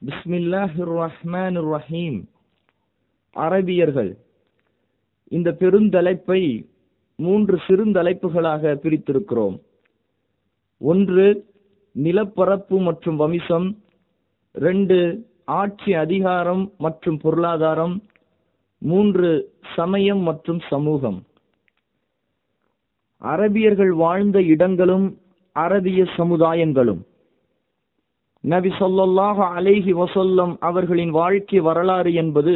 பிஸ்மில்லாஹிர் ரஹ்மானிர் ரஹீம் அரபியர்கள் இந்த பெருந்தலைப்பை மூன்று சிறுந்தலைப்புகளாக பிரித்திருக்கிறோம் ஒன்று நிலப்பரப்பு மற்றும் வம்சம் ரெண்டு ஆட்சி அதிகாரம் மற்றும் பொருளாதாரம் மூன்று சமயம் மற்றும் சமூகம் அரபியர்கள் வாழ்ந்த இடங்களும் அரபிய சமுதாயங்களும் நபி சொல்லாஹ அலைஹி வசல்லம் அவர்களின் வாழ்க்கை வரலாறு என்பது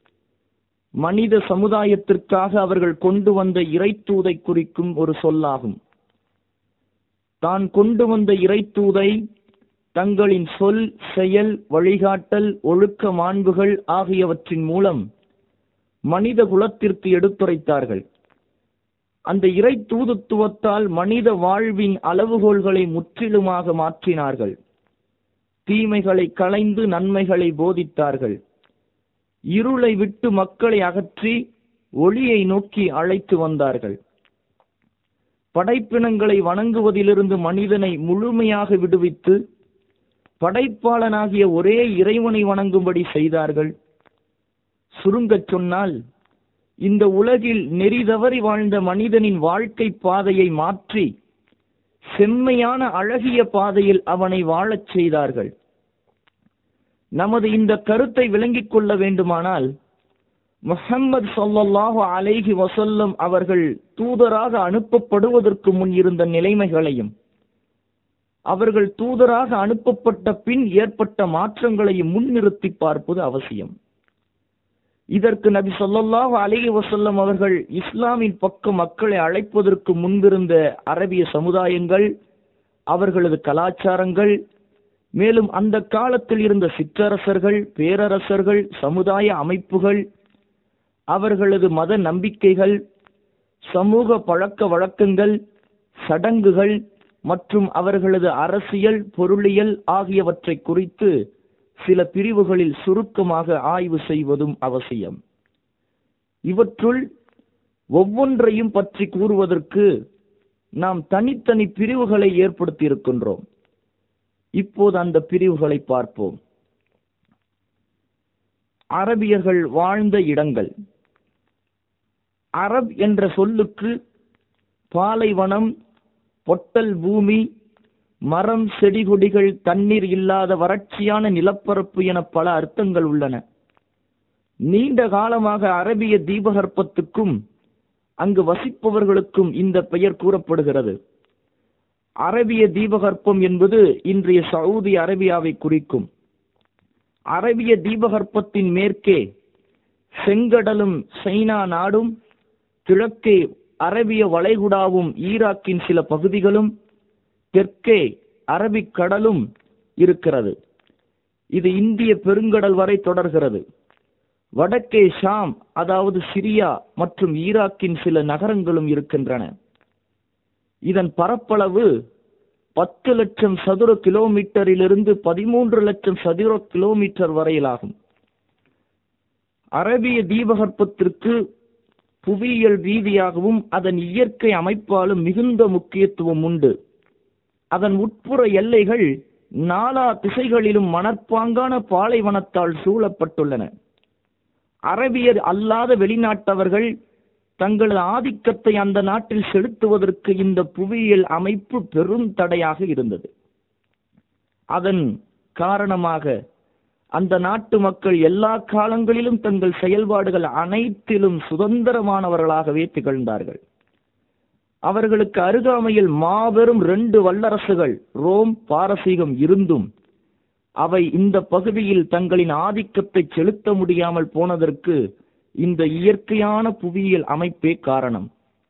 மனித சமுதாயத்திற்காக அவர்கள் கொண்டு வந்த இறைத்தூதை குறிக்கும் ஒரு சொல்லாகும் தான் கொண்டு வந்த இறைத்தூதை தங்களின் சொல் செயல் வழிகாட்டல் ஒழுக்க மாண்புகள் ஆகியவற்றின் மூலம் மனித குலத்திற்கு எடுத்துரைத்தார்கள் அந்த இறை தூதுத்துவத்தால் மனித வாழ்வின் அளவுகோல்களை முற்றிலுமாக மாற்றினார்கள் தீமைகளை களைந்து நன்மைகளை போதித்தார்கள் இருளை விட்டு மக்களை அகற்றி ஒளியை நோக்கி அழைத்து வந்தார்கள் படைப்பினங்களை வணங்குவதிலிருந்து மனிதனை முழுமையாக விடுவித்து படைப்பாளனாகிய ஒரே இறைவனை வணங்கும்படி செய்தார்கள் சுருங்கச் சொன்னால் இந்த உலகில் நெறி தவறி வாழ்ந்த மனிதனின் வாழ்க்கை பாதையை மாற்றி செம்மையான அழகிய பாதையில் அவனை வாழச் செய்தார்கள் நமது இந்த கருத்தை விளங்கிக் கொள்ள வேண்டுமானால் முஹம்மது சொல்லல்லாஹு அலைஹி வசல்லம் அவர்கள் தூதராக அனுப்பப்படுவதற்கு முன் இருந்த நிலைமைகளையும் அவர்கள் தூதராக அனுப்பப்பட்ட பின் ஏற்பட்ட மாற்றங்களையும் முன்னிறுத்தி பார்ப்பது அவசியம் இதற்கு நபி சொல்லல்லாஹு அலைஹி வசல்லம் அவர்கள் இஸ்லாமின் பக்கம் மக்களை அழைப்பதற்கு முன்பிருந்த அரபிய சமுதாயங்கள் அவர்களது கலாச்சாரங்கள் மேலும் அந்த காலத்தில் இருந்த சிற்றரசர்கள் பேரரசர்கள் சமுதாய அமைப்புகள் அவர்களது மத நம்பிக்கைகள் சமூக பழக்க வழக்கங்கள் சடங்குகள் மற்றும் அவர்களது அரசியல் பொருளியல் ஆகியவற்றை குறித்து சில பிரிவுகளில் சுருக்கமாக ஆய்வு செய்வதும் அவசியம் இவற்றுள் ஒவ்வொன்றையும் பற்றி கூறுவதற்கு நாம் தனித்தனி பிரிவுகளை ஏற்படுத்தி இருக்கின்றோம் இப்போது அந்த பிரிவுகளை பார்ப்போம் அரபியர்கள் வாழ்ந்த இடங்கள் அரப் என்ற சொல்லுக்கு பாலைவனம் பொட்டல் பூமி மரம் செடி கொடிகள் தண்ணீர் இல்லாத வறட்சியான நிலப்பரப்பு என பல அர்த்தங்கள் உள்ளன நீண்ட காலமாக அரபிய தீபகற்பத்துக்கும் அங்கு வசிப்பவர்களுக்கும் இந்த பெயர் கூறப்படுகிறது அரபிய தீபகற்பம் என்பது இன்றைய சவுதி அரேபியாவை குறிக்கும் அரபிய தீபகற்பத்தின் மேற்கே செங்கடலும் சைனா நாடும் கிழக்கே அரபிய வளைகுடாவும் ஈராக்கின் சில பகுதிகளும் தெற்கே அரபிக் கடலும் இருக்கிறது இது இந்திய பெருங்கடல் வரை தொடர்கிறது வடக்கே ஷாம் அதாவது சிரியா மற்றும் ஈராக்கின் சில நகரங்களும் இருக்கின்றன இதன் பரப்பளவு பத்து லட்சம் சதுர கிலோமீட்டரிலிருந்து பதிமூன்று லட்சம் சதுர கிலோமீட்டர் வரையிலாகும் அரபிய தீபகற்பத்திற்கு புவியியல் ரீதியாகவும் அதன் இயற்கை அமைப்பாலும் மிகுந்த முக்கியத்துவம் உண்டு அதன் உட்புற எல்லைகள் நாலா திசைகளிலும் மணற்பாங்கான பாலைவனத்தால் சூழப்பட்டுள்ளன அரபியர் அல்லாத வெளிநாட்டவர்கள் தங்களது ஆதிக்கத்தை அந்த நாட்டில் செலுத்துவதற்கு இந்த புவியியல் அமைப்பு பெரும் தடையாக இருந்தது அதன் காரணமாக அந்த நாட்டு மக்கள் எல்லா காலங்களிலும் தங்கள் செயல்பாடுகள் அனைத்திலும் சுதந்திரமானவர்களாகவே திகழ்ந்தார்கள் அவர்களுக்கு அருகாமையில் மாபெரும் ரெண்டு வல்லரசுகள் ரோம் பாரசீகம் இருந்தும் அவை இந்த பகுதியில் தங்களின் ஆதிக்கத்தை செலுத்த முடியாமல் போனதற்கு இந்த இயற்கையான புவியியல் அமைப்பே காரணம்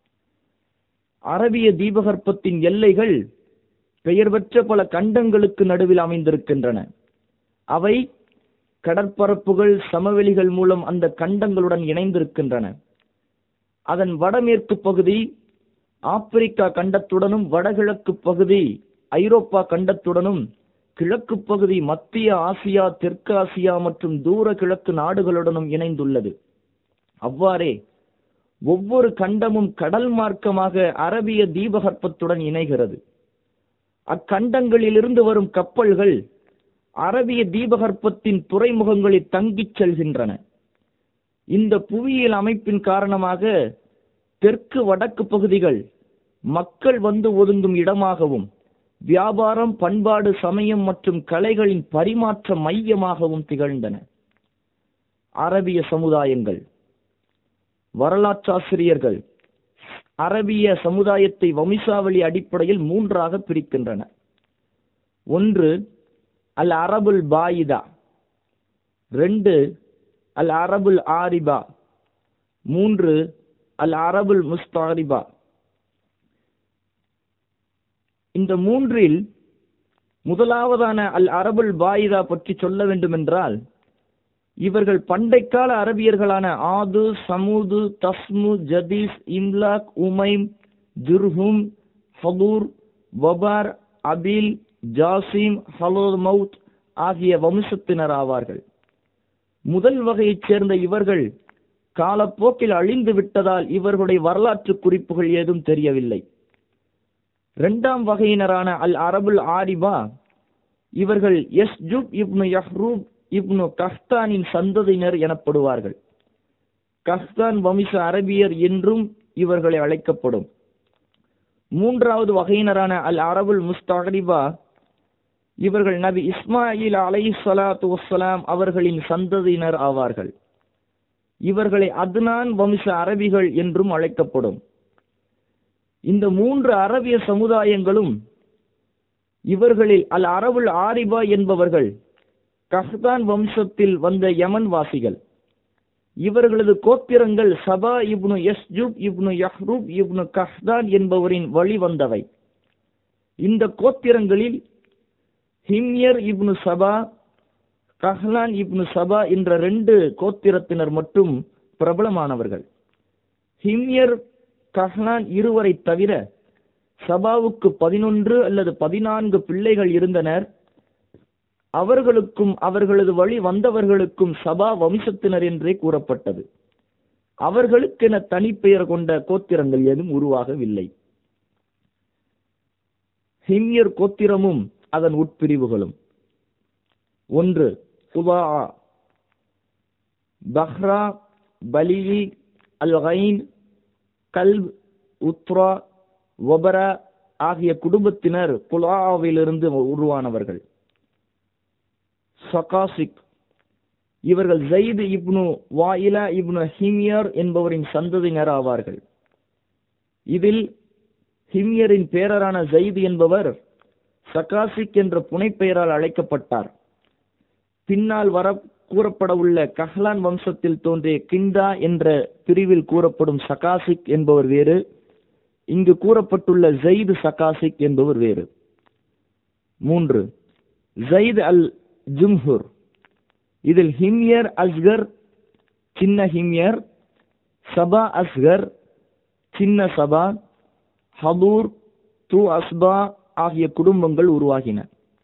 அரபிய தீபகற்பத்தின் எல்லைகள் பெயர் பெற்ற பல கண்டங்களுக்கு நடுவில் அமைந்திருக்கின்றன அவை கடற்பரப்புகள் சமவெளிகள் மூலம் அந்த கண்டங்களுடன் இணைந்திருக்கின்றன அதன் வடமேற்கு பகுதி ஆப்பிரிக்கா கண்டத்துடனும் வடகிழக்கு பகுதி ஐரோப்பா கண்டத்துடனும் கிழக்கு பகுதி மத்திய ஆசியா தெற்கு ஆசியா மற்றும் தூர கிழக்கு நாடுகளுடனும் இணைந்துள்ளது அவ்வாறே ஒவ்வொரு கண்டமும் கடல் மார்க்கமாக அரபிய தீபகற்பத்துடன் இணைகிறது அக்கண்டங்களிலிருந்து வரும் கப்பல்கள் அரபிய தீபகற்பத்தின் துறைமுகங்களில் தங்கிச் செல்கின்றன இந்த புவியியல் அமைப்பின் காரணமாக தெற்கு வடக்கு பகுதிகள் மக்கள் வந்து ஒதுங்கும் இடமாகவும் வியாபாரம் பண்பாடு சமயம் மற்றும் கலைகளின் பரிமாற்ற மையமாகவும் திகழ்ந்தன அரபிய சமுதாயங்கள் வரலாற்றாசிரியர்கள் அரபிய சமுதாயத்தை வம்சாவளி அடிப்படையில் மூன்றாக பிரிக்கின்றனர் ஒன்று அல் அரபுல் பாயிதா ரெண்டு அல் அரபுல் ஆரிபா மூன்று அல் அரபுல் முஸ்தாரிபா இந்த மூன்றில் முதலாவதான அல் அரபுல் பாயிதா பற்றி சொல்ல வேண்டுமென்றால் இவர்கள் பண்டைக்கால அரபியர்களான Ad Thamud Tasm Jadis Imlaq Umaim Jurhum ஃபபூர் வபார் அபில் ஜாசிம் ஹலோத் மவுத் ஆகிய வம்சத்தினர் ஆவார்கள் முதல் வகையைச் சேர்ந்த இவர்கள் காலப்போக்கில் அழிந்து விட்டதால் இவர்களுடைய வரலாற்று குறிப்புகள் ஏதும் தெரியவில்லை இரண்டாம் வகையினரான அல் அரபுல் ஆரிபா இவர்கள் எஸ் ஜுப் இப்னு யஹ்ரூப் இப்னு கஹ்தானின் சந்ததியினர் எனப்படுவார்கள் கஹ்தான் வம்ச அரபியர் என்றும் இவர்களை அழைக்கப்படும் மூன்றாவது வகையினரான அல் அரபுல் முஸ்தகரிபா இவர்கள் நபி இஸ்மாயில் அலை சலாத்து வசலாம் அவர்களின் சந்ததியினர் ஆவார்கள் இவர்களை அத்னான் வம்ச அரபிகள் என்றும் அழைக்கப்படும் இந்த மூன்று அரபிய சமுதாயங்களும் இவர்களில் அல் அரபுல் ஆரிபா என்பவர்கள் கஹ்தான் வம்சத்தில் வந்த யமன் வாசிகள் இவர்களது கோத்திரங்கள் சபா இப்னு யஸ்ஜூப் இப்னு யஹ்ரூப் இப்னு கஹ்தான் என்பவரின் வழி வந்தவை இந்த கோத்திரங்களில் ஹிம்யர் இப்னு சபா கஹ்லான் இப்னு சபா என்ற ரெண்டு கோத்திரத்தினர் மட்டும் பிரபலமானவர்கள் ஹிம்யர் கஹ்லான் இருவரை தவிர சபாவுக்கு பதினொன்று அல்லது பதினான்கு பிள்ளைகள் இருந்தனர் அவர்களுக்கும் அவர்களது வழி வந்தவர்களுக்கும் சபா வம்சத்தினர் என்றே கூறப்பட்டது அவர்களுக்கென தனிப்பெயர் கொண்ட கோத்திரங்கள் ஏதும் உருவாகவில்லை ஹிம்யர் கோத்திரமும் அதன் உட்பிரிவுகளும் ஒன்று சுபா பஹ்ரா பலிவி அல் கைன் கல்ப் உத்ரா ஒபரா ஆகிய குடும்பத்தினர் குலாவிலிருந்து உருவானவர்கள் சகாசிக் இவர்கள் ஜெயித் இப்னு வாயிலா இப்னு ஹிமியர் என்பவரின் சந்ததியினர் ஆவார்கள் இதில் ஹிமியரின் பேரரான ஜெயித் என்பவர் சகாசிக் என்ற புனைப்பெயரால் அழைக்கப்பட்டார் பின்னால் வர கூறப்பட உள்ள கஹ்லான் வம்சத்தில் தோன்றிய கிண்டா என்ற பிரிவில் கூறப்படும் சகாசிக் என்பவர் வேறு இங்கு கூறப்பட்டுள்ள ஜெயித் சகாசிக் என்பவர் வேறு மூன்று ஜெயித் அல் ஜும்ஹுர் இதில் ஹிம்யர் அஸ்கர் சின்ன ஹிம்யர் சபா அஸ்கர் சின்ன சபா ஹபூர் து அஸ்பா ஆகிய குடும்பங்கள் உருவாகின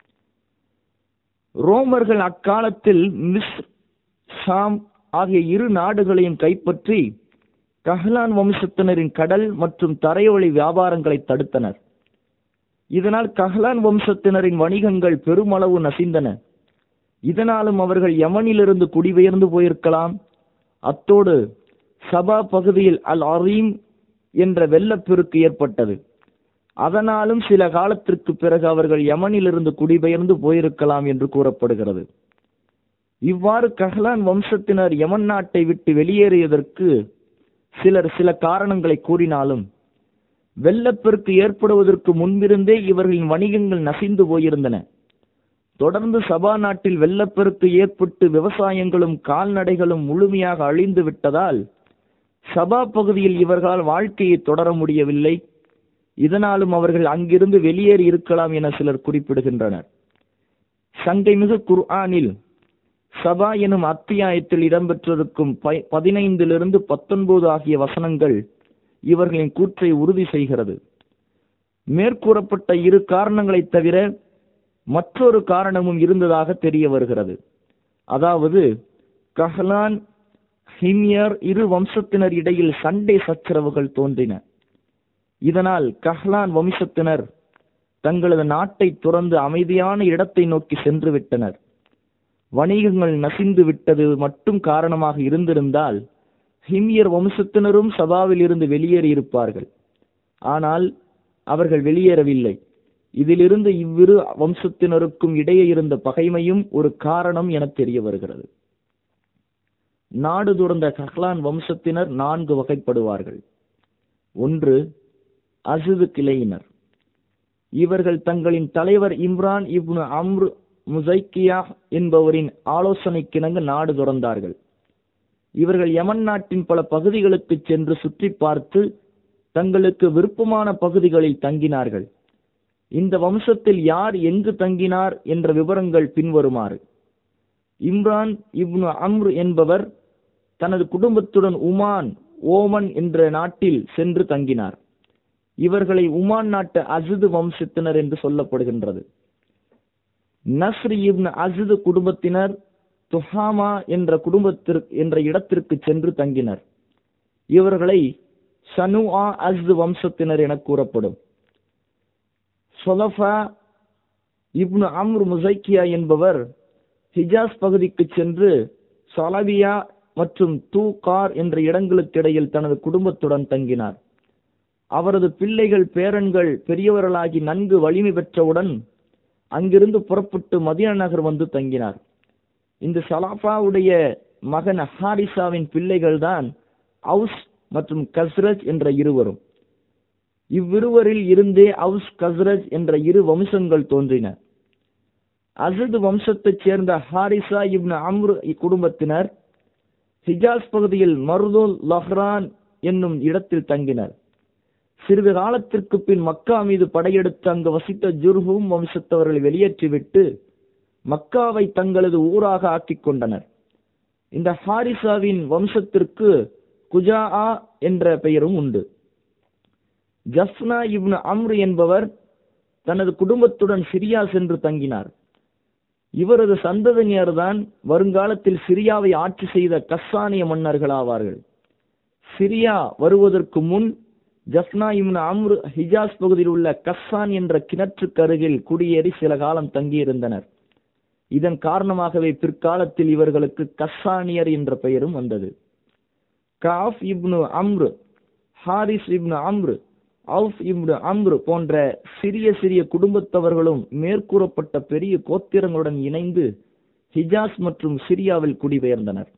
ரோமர்கள் அக்காலத்தில் மிஸ் ஷாம் ஆகிய இரு நாடுகளையும் கைப்பற்றி கஹ்லான் வம்சத்தினரின் கடல் மற்றும் தரைவழி வியாபாரங்களை தடுத்தனர் இதனால் கஹ்லான் வம்சத்தினரின் வணிகங்கள் பெருமளவு நசிந்தன இதனாலும் அவர்கள் யமனிலிருந்து குடிபெயர்ந்து போயிருக்கலாம் அத்தோடு சபா பகுதியில் அல் அரீம் என்ற வெள்ளப்பெருக்கு ஏற்பட்டது அதனாலும் சில காலத்திற்கு பிறகு அவர்கள் யமனிலிருந்து குடிபெயர்ந்து போயிருக்கலாம் என்று கூறப்படுகிறது இவ்வாறு கஹ்லான் வம்சத்தினர் யமன் நாட்டை விட்டு வெளியேறியதற்கு சிலர் சில காரணங்களை கூறினாலும் வெள்ளப்பெருக்கு ஏற்படுவதற்கு முன்பிருந்தே இவர்களின் வணிகங்கள் நசிந்து போயிருந்தன தொடர்ந்து சபா நாட்டில் வெள்ளப்பெருக்கு ஏற்பட்டு விவசாயங்களும் கால்நடைகளும் முழுமையாக அழிந்து விட்டதால் சபா பகுதியில் இவர்களால் வாழ்க்கையை தொடர முடியவில்லை இதனாலும் அவர்கள் அங்கிருந்து வெளியேறி இருக்கலாம் என சிலர் குறிப்பிடுகின்றனர் சங்கைமிகு குர்ஆனில் சபா எனும் அத்தியாயத்தில் இடம்பெற்றிருக்கும் ப- பதினைந்திலிருந்து பத்தொன்பது ஆகிய வசனங்கள் இவர்களின் கூற்றை உறுதி செய்கிறது மேற்கூறப்பட்ட இரு காரணங்களைத் தவிர மற்றொரு காரணமும் இருந்ததாக தெரிய வருகிறது அதாவது கஹ்லான் ஹிம்யர் இரு வம்சத்தினர் இடையில் சண்டை சச்சரவுகள் தோன்றின இதனால் கஹ்லான் வம்சத்தினர் தங்களது நாட்டை துறந்து அமைதியான இடத்தை நோக்கி சென்று விட்டனர் வணிகங்கள் நசிந்து விட்டது மட்டும் காரணமாக இருந்திருந்தால் ஹிமியர் வம்சத்தினரும் சபாவில் இருந்து வெளியேறி இருப்பார்கள் ஆனால் அவர்கள் வெளியேறவில்லை இதிலிருந்து இவ்விரு வம்சத்தினருக்கும் இடையே இருந்த பகைமையும் ஒரு காரணம் என தெரிய வருகிறது நாடு துறந்த கஹ்லான் வம்சத்தினர் நான்கு வகைப்படுவார்கள் ஒன்று அசுது கிளையினர் இவர்கள் தங்களின் தலைவர் இம்ரான் இப்னு அம்ரு முசைக்கியா என்பவரின் ஆலோசனைக்கிணங்க நாடு துறந்தார்கள் இவர்கள் யமன் நாட்டின் பல பகுதிகளுக்கு சென்று சுற்றி பார்த்து தங்களுக்கு விருப்பமான பகுதிகளில் தங்கினார்கள் இந்த வம்சத்தில் யார் எங்கு தங்கினார் என்ற விவரங்கள் பின்வருமாறு இம்ரான் இப்னு அம்ரு என்பவர் தனது குடும்பத்துடன் உமான் ஓமன் என்ற நாட்டில் சென்று தங்கினார் இவர்களை உமான் நாட்டு அசுது வம்சத்தினர் என்று சொல்லப்படுகின்றது நஸ்ரி இப்னு அசுது குடும்பத்தினர் துஹாமா என்ற குடும்பத்திற்கு என்ற இடத்திற்கு சென்று தங்கினர் இவர்களை சனுஆ அஸ்து வம்சத்தினர் என கூறப்படும் சொலஃபா இப்னு அம்ரு முசைக்கியா என்பவர் ஹிஜாஸ் பகுதிக்கு சென்று சலவியா மற்றும் தூ கார் என்ற இடங்களுக்கிடையில் தனது குடும்பத்துடன் தங்கினார் அவரது பிள்ளைகள் பேரன்கள் பெரியவர்களாகி நன்கு வலிமை பெற்றவுடன் அங்கிருந்து புறப்பட்டு மதிய நகர் வந்து தங்கினார் இந்த சலாஃபாவுடைய மகன் ஹாரிசாவின் பிள்ளைகள்தான் அவுஸ் மற்றும் கஸ்ரஜ் என்ற இருவரும் இவ்விருவரில் இருந்தே அவுஸ் கஸ்ரஜ் என்ற இரு வம்சங்கள் தோன்றின அசது வம்சத்தைச் சேர்ந்த ஹாரிசா இப்னு அம்ரு இக்குடும்பத்தினர் ஹிஜாஸ் பகுதியில் மருதுல் லஹ்ரான் என்னும் இடத்தில் தங்கினர் சிறிது காலத்திற்கு பின் மக்கா மீது படையெடுத்து அங்கு வசித்த ஜுர்ஹூம் வம்சத்தவர்களை வெளியேற்றிவிட்டு மக்காவை தங்களது ஊராக ஆக்கிக் கொண்டனர் இந்த ஹாரிசாவின் வம்சத்திற்கு குஜா என்ற பெயரும் உண்டு ஜஸ்னா இப்னு அம்ரு என்பவர் தனது குடும்பத்துடன் சிரியா சென்று தங்கினார் இவரது சந்ததியினர்தான் வருங்காலத்தில் சிரியாவை ஆட்சி செய்த கஸ்ஸானிய மன்னர்கள் ஆவார்கள் சிரியா வருவதற்கு முன் ஜஸ்னா இப்னு அம்ரு ஹிஜாஸ் பகுதியில் உள்ள கஸ்ஸான் என்ற கிணற்றுக்கு அருகில் குடியேறி சில காலம் தங்கியிருந்தனர் இதன் காரணமாகவே பிற்காலத்தில் இவர்களுக்கு கஸ்ஸானியர் என்ற பெயரும் வந்தது Kaf ibn Amr Harith ibn Amr Awf ibn Amr போன்ற சிறிய சிறிய குடும்பத்தவர்களும் மேற்கூறப்பட்ட பெரிய கோத்திரங்களுடன் இணைந்து ஹிஜாஸ் மற்றும் சிரியாவில் குடிபெயர்ந்தனர்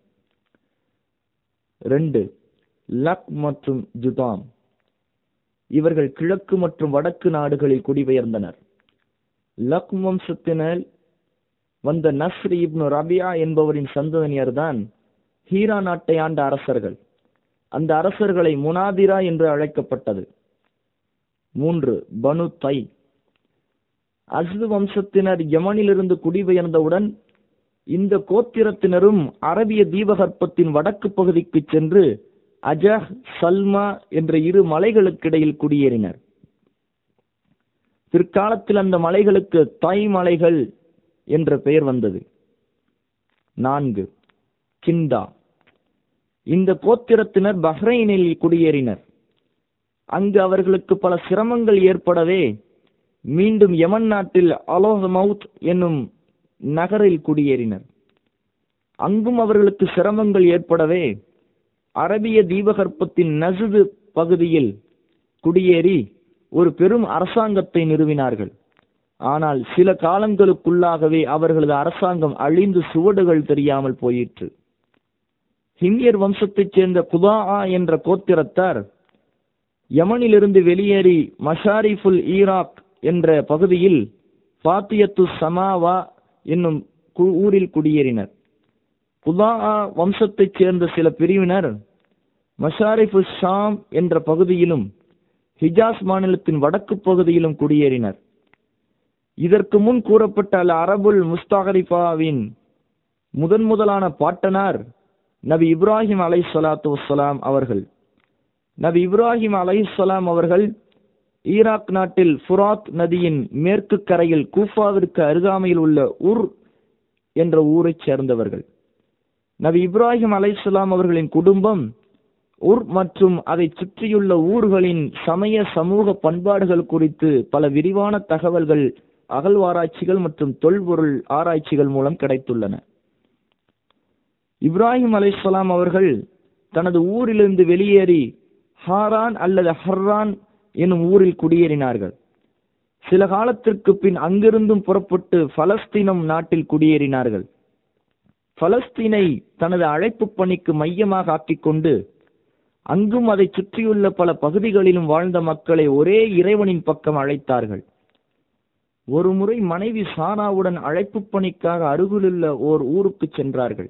ரெண்டு லக் மற்றும் ஜுதாம் இவர்கள் கிழக்கு மற்றும் வடக்கு நாடுகளில் குடிபெயர்ந்தனர் லக் வம்சத்தினர் வந்த நஸ்ரி இப்னு ரபியா என்பவரின் சந்ததியினர் தான் ஹீரா நாட்டை ஆண்ட அரசர்கள் அந்த அரசர்களை முனாதிரா என்று அழைக்கப்பட்டது மூன்று பனு தை அஸ்து வம்சத்தினர் யமனிலிருந்து குடிபெயர்ந்தவுடன் இந்த கோத்திரத்தினரும் அரபிய தீபகற்பத்தின் வடக்கு பகுதிக்கு சென்று அஜஹ் சல்மா என்ற இரு மலைகளுக்கிடையில் குடியேறினர் பிற்காலத்தில் அந்த மலைகளுக்கு தை மலைகள் என்ற பெயர் வந்தது நான்கு கிண்டா இந்த கோத்திரத்தினர் பஹ்ரைனில் குடியேறினர் அங்கு அவர்களுக்கு பல சிரமங்கள் ஏற்படவே மீண்டும் யமன் நாட்டில் அலோஹமவுத் என்னும் நகரில் குடியேறினர் அங்கும் அவர்களுக்கு சிரமங்கள் ஏற்படவே அரபிய தீபகற்பத்தின் நசுது பகுதியில் குடியேறி ஒரு பெரும் அரசாங்கத்தை நிறுவினார்கள் ஆனால் சில காலங்களுக்குள்ளாகவே அவர்களது அரசாங்கம் அழிந்து சுவடுகள் தெரியாமல் போயிற்று ஹிந்தியர் வம்சத்தைச் சேர்ந்த குதா என்ற கோத்திரத்தார் யமனிலிருந்து வெளியேறி மஷாரிஃபுல் ஈராக் என்ற பகுதியில் பாத்தியத்து சமாவா என்னும் கு- ஊரில் குடியேறினர் குதா வம்சத்தைச் சேர்ந்த சில பிரிவினர் மஷாரிஃபு ஷாம் என்ற பகுதியிலும் ஹிஜாஸ் மாநிலத்தின் வடக்கு பகுதியிலும் குடியேறினர் இதற்கு முன் கூறப்பட்ட அல் அரபுல் முஸ்தாகரிஃபாவின் முதன் முதலான பாட்டனார் நபி இப்ராஹிம் அலை சலாத்து வசலாம் அவர்கள் நபி இப்ராஹிம் அலைஹிஸ்ஸலாம் அவர்கள் ஈராக் நாட்டில் ஃபுராத் நதியின் மேற்கு கரையில் கூஃபாவிற்கு அருகாமையில் உள்ள உர் என்ற ஊரைச் சேர்ந்தவர்கள் நபி இப்ராஹிம் அலைஹிஸ்ஸலாம் அவர்களின் குடும்பம் உர் மற்றும் அதை சுற்றியுள்ள ஊர்களின் சமய சமூக பண்பாடுகள் குறித்து பல விரிவான தகவல்கள் அகழ்வாராய்ச்சிகள் மற்றும் தொல்பொருள் ஆராய்ச்சிகள் மூலம் கிடைத்துள்ளன இப்ராஹிம் அலைஹிஸ்ஸலாம் அவர்கள் தனது ஊரிலிருந்து வெளியேறி ஹாரான் அல்லது ஹர்ரான் எனும் ஊரில் குடியேறினார்கள் சில காலத்திற்கு பின் அங்கிருந்தும் புறப்பட்டு பலஸ்தீனம் நாட்டில் குடியேறினார்கள் பலஸ்தீனை தனது அழைப்பு பணிக்கு மையமாக ஆக்கிக் கொண்டு அங்கும் அதை சுற்றியுள்ள பல பகுதிகளிலும் வாழ்ந்த மக்களை ஒரே இறைவனின் பக்கம் அழைத்தார்கள் ஒருமுறை மனைவி சாராவுடன் அழைப்பு பணிக்காக அருகிலுள்ள ஓர் ஊருக்கு சென்றார்கள்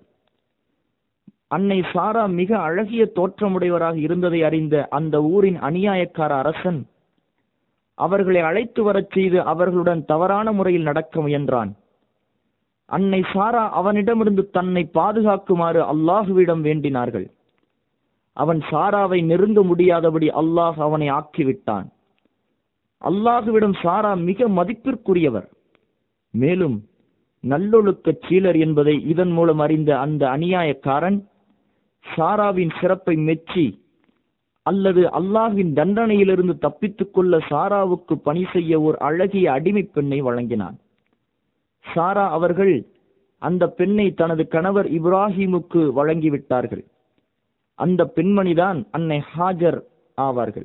அன்னை சாரா மிக அழகிய தோற்றமுடையவராக இருந்ததை அறிந்த அந்த ஊரின் அநியாயக்கார அரசன் அவர்களை அழைத்து வரச் செய்து அவர்களுடன் தவறான முறையில் நடக்க முயன்றான் அன்னை சாரா அவனிடமிருந்து தன்னை பாதுகாக்குமாறு அல்லாஹுவிடம் வேண்டினார்கள் அவன் சாராவை நெருங்க முடியாதபடி அல்லாஹ் அவனை ஆக்கிவிட்டான் அல்லாஹுவிடம் சாரா மிக மதிப்பிற்குரியவர் மேலும் நல்லொழுக்கச் சீலர் என்பதை இதன் மூலம் அறிந்த அந்த அநியாயக்காரன் சாராவின் சிறப்பை மெச்சி அல்லது அல்லாஹ்வின் தண்டனையிலிருந்து தப்பித்துக் கொள்ள சாராவுக்கு பணி செய்ய ஒரு அழகிய அடிமை பெண்ணை வழங்கினான் சாரா அவர்கள் அந்த பெண்ணை தனது கணவர் இப்ராஹிமுக்கு வழங்கிவிட்டார்கள் அந்த பெண்மணிதான் அன்னை ஹாஜர் ஆவார்கள்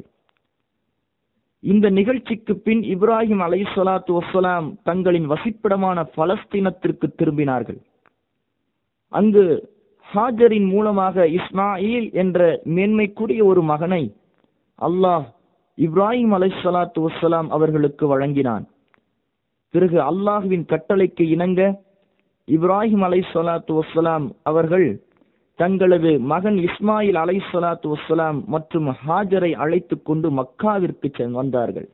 இந்த நிகழ்ச்சிக்கு பின் இப்ராஹிம் அலை சொலாத்து வசலாம் தங்களின் வசிப்பிடமான பலஸ்தீனத்திற்கு திரும்பினார்கள் அங்கு ஹாஜரின் மூலமாக இஸ்மாயில் என்ற மேன்மைக்குரிய ஒரு மகனை அல்லாஹ் இப்ராஹிம் அலை சொலாத்து வசலாம் அவர்களுக்கு வழங்கினான் பிறகு அல்லாஹுவின் கட்டளைக்கு இணங்க இப்ராஹிம் அலை சொலாத்து வசலாம் அவர்கள் தங்களது மகன் இஸ்மாயில் அலை சொலாத்து வசலாம் மற்றும் ஹாஜரை அழைத்துக் கொண்டு மக்காவிற்கு சென் வந்தார்கள்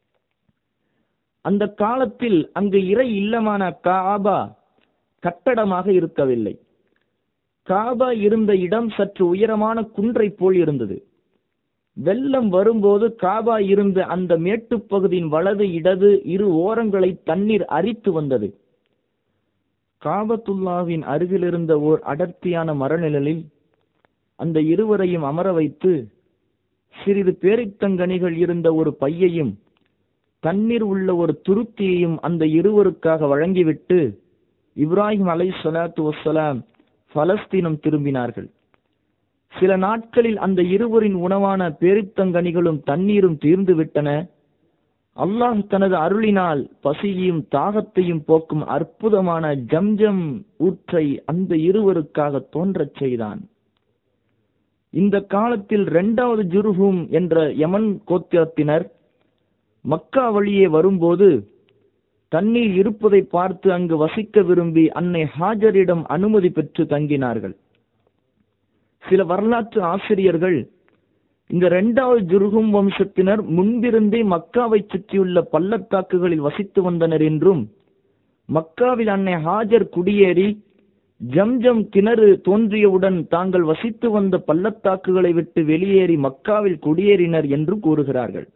அந்த காலத்தில் அங்கு இறை இல்லமான காபா கட்டடமாக இருக்கவில்லை காபா இருந்த இடம் சற்று உயரமான குன்றை போல் இருந்தது வெள்ளம் வரும்போது காபா இருந்த அந்த மேட்டுப் பகுதியின் வலது இடது இரு ஓரங்களை தண்ணீர் அரித்து வந்தது காபத்துல்லாவின் அருகில் இருந்த ஓர் அடர்த்தியான மரநிழலில் அந்த இருவரையும் அமர வைத்து சிறிது பேரித்தங்கனிகள் இருந்த ஒரு பையையும் தண்ணீர் உள்ள ஒரு துருத்தியையும் அந்த இருவருக்காக வழங்கிவிட்டு இப்ராஹிம் அலை சலாத்து வசலாம் பலஸ்தீனம் திரும்பினார்கள் சில நாட்களில் அந்த இருவரின் உணவான பேரித்தங்கனிகளும் தண்ணீரும் தீர்ந்து விட்டன அல்லாஹ் தனது அருளினால் பசியையும் தாகத்தையும் போக்கும் அற்புதமான ஜம்ஜம் ஊற்றை அந்த இருவருக்காக தோன்றச் செய்தான் இந்த காலத்தில் இரண்டாவது ஜுருஹும் என்ற யமன் கோத்திரத்தினர் மக்கா வழியே வரும்போது தண்ணீர் இருப்பதை பார்த்து அங்கு வசிக்க விரும்பி அன்னை ஹாஜரிடம் அனுமதி பெற்று தங்கினார்கள் சில வரலாற்று ஆசிரியர்கள் இந்த இரண்டாவது ஜுருகும் வம்சத்தினர் முன்பிருந்தே மக்காவை சுற்றியுள்ள பள்ளத்தாக்குகளில் வசித்து வந்தனர் என்றும் மக்காவில் அன்னை ஹாஜர் குடியேறி ஜம்ஜம் கிணறு தோன்றியவுடன் தாங்கள் வசித்து வந்த பள்ளத்தாக்குகளை விட்டு வெளியேறி மக்காவில் குடியேறினர் என்று கூறுகிறார்கள்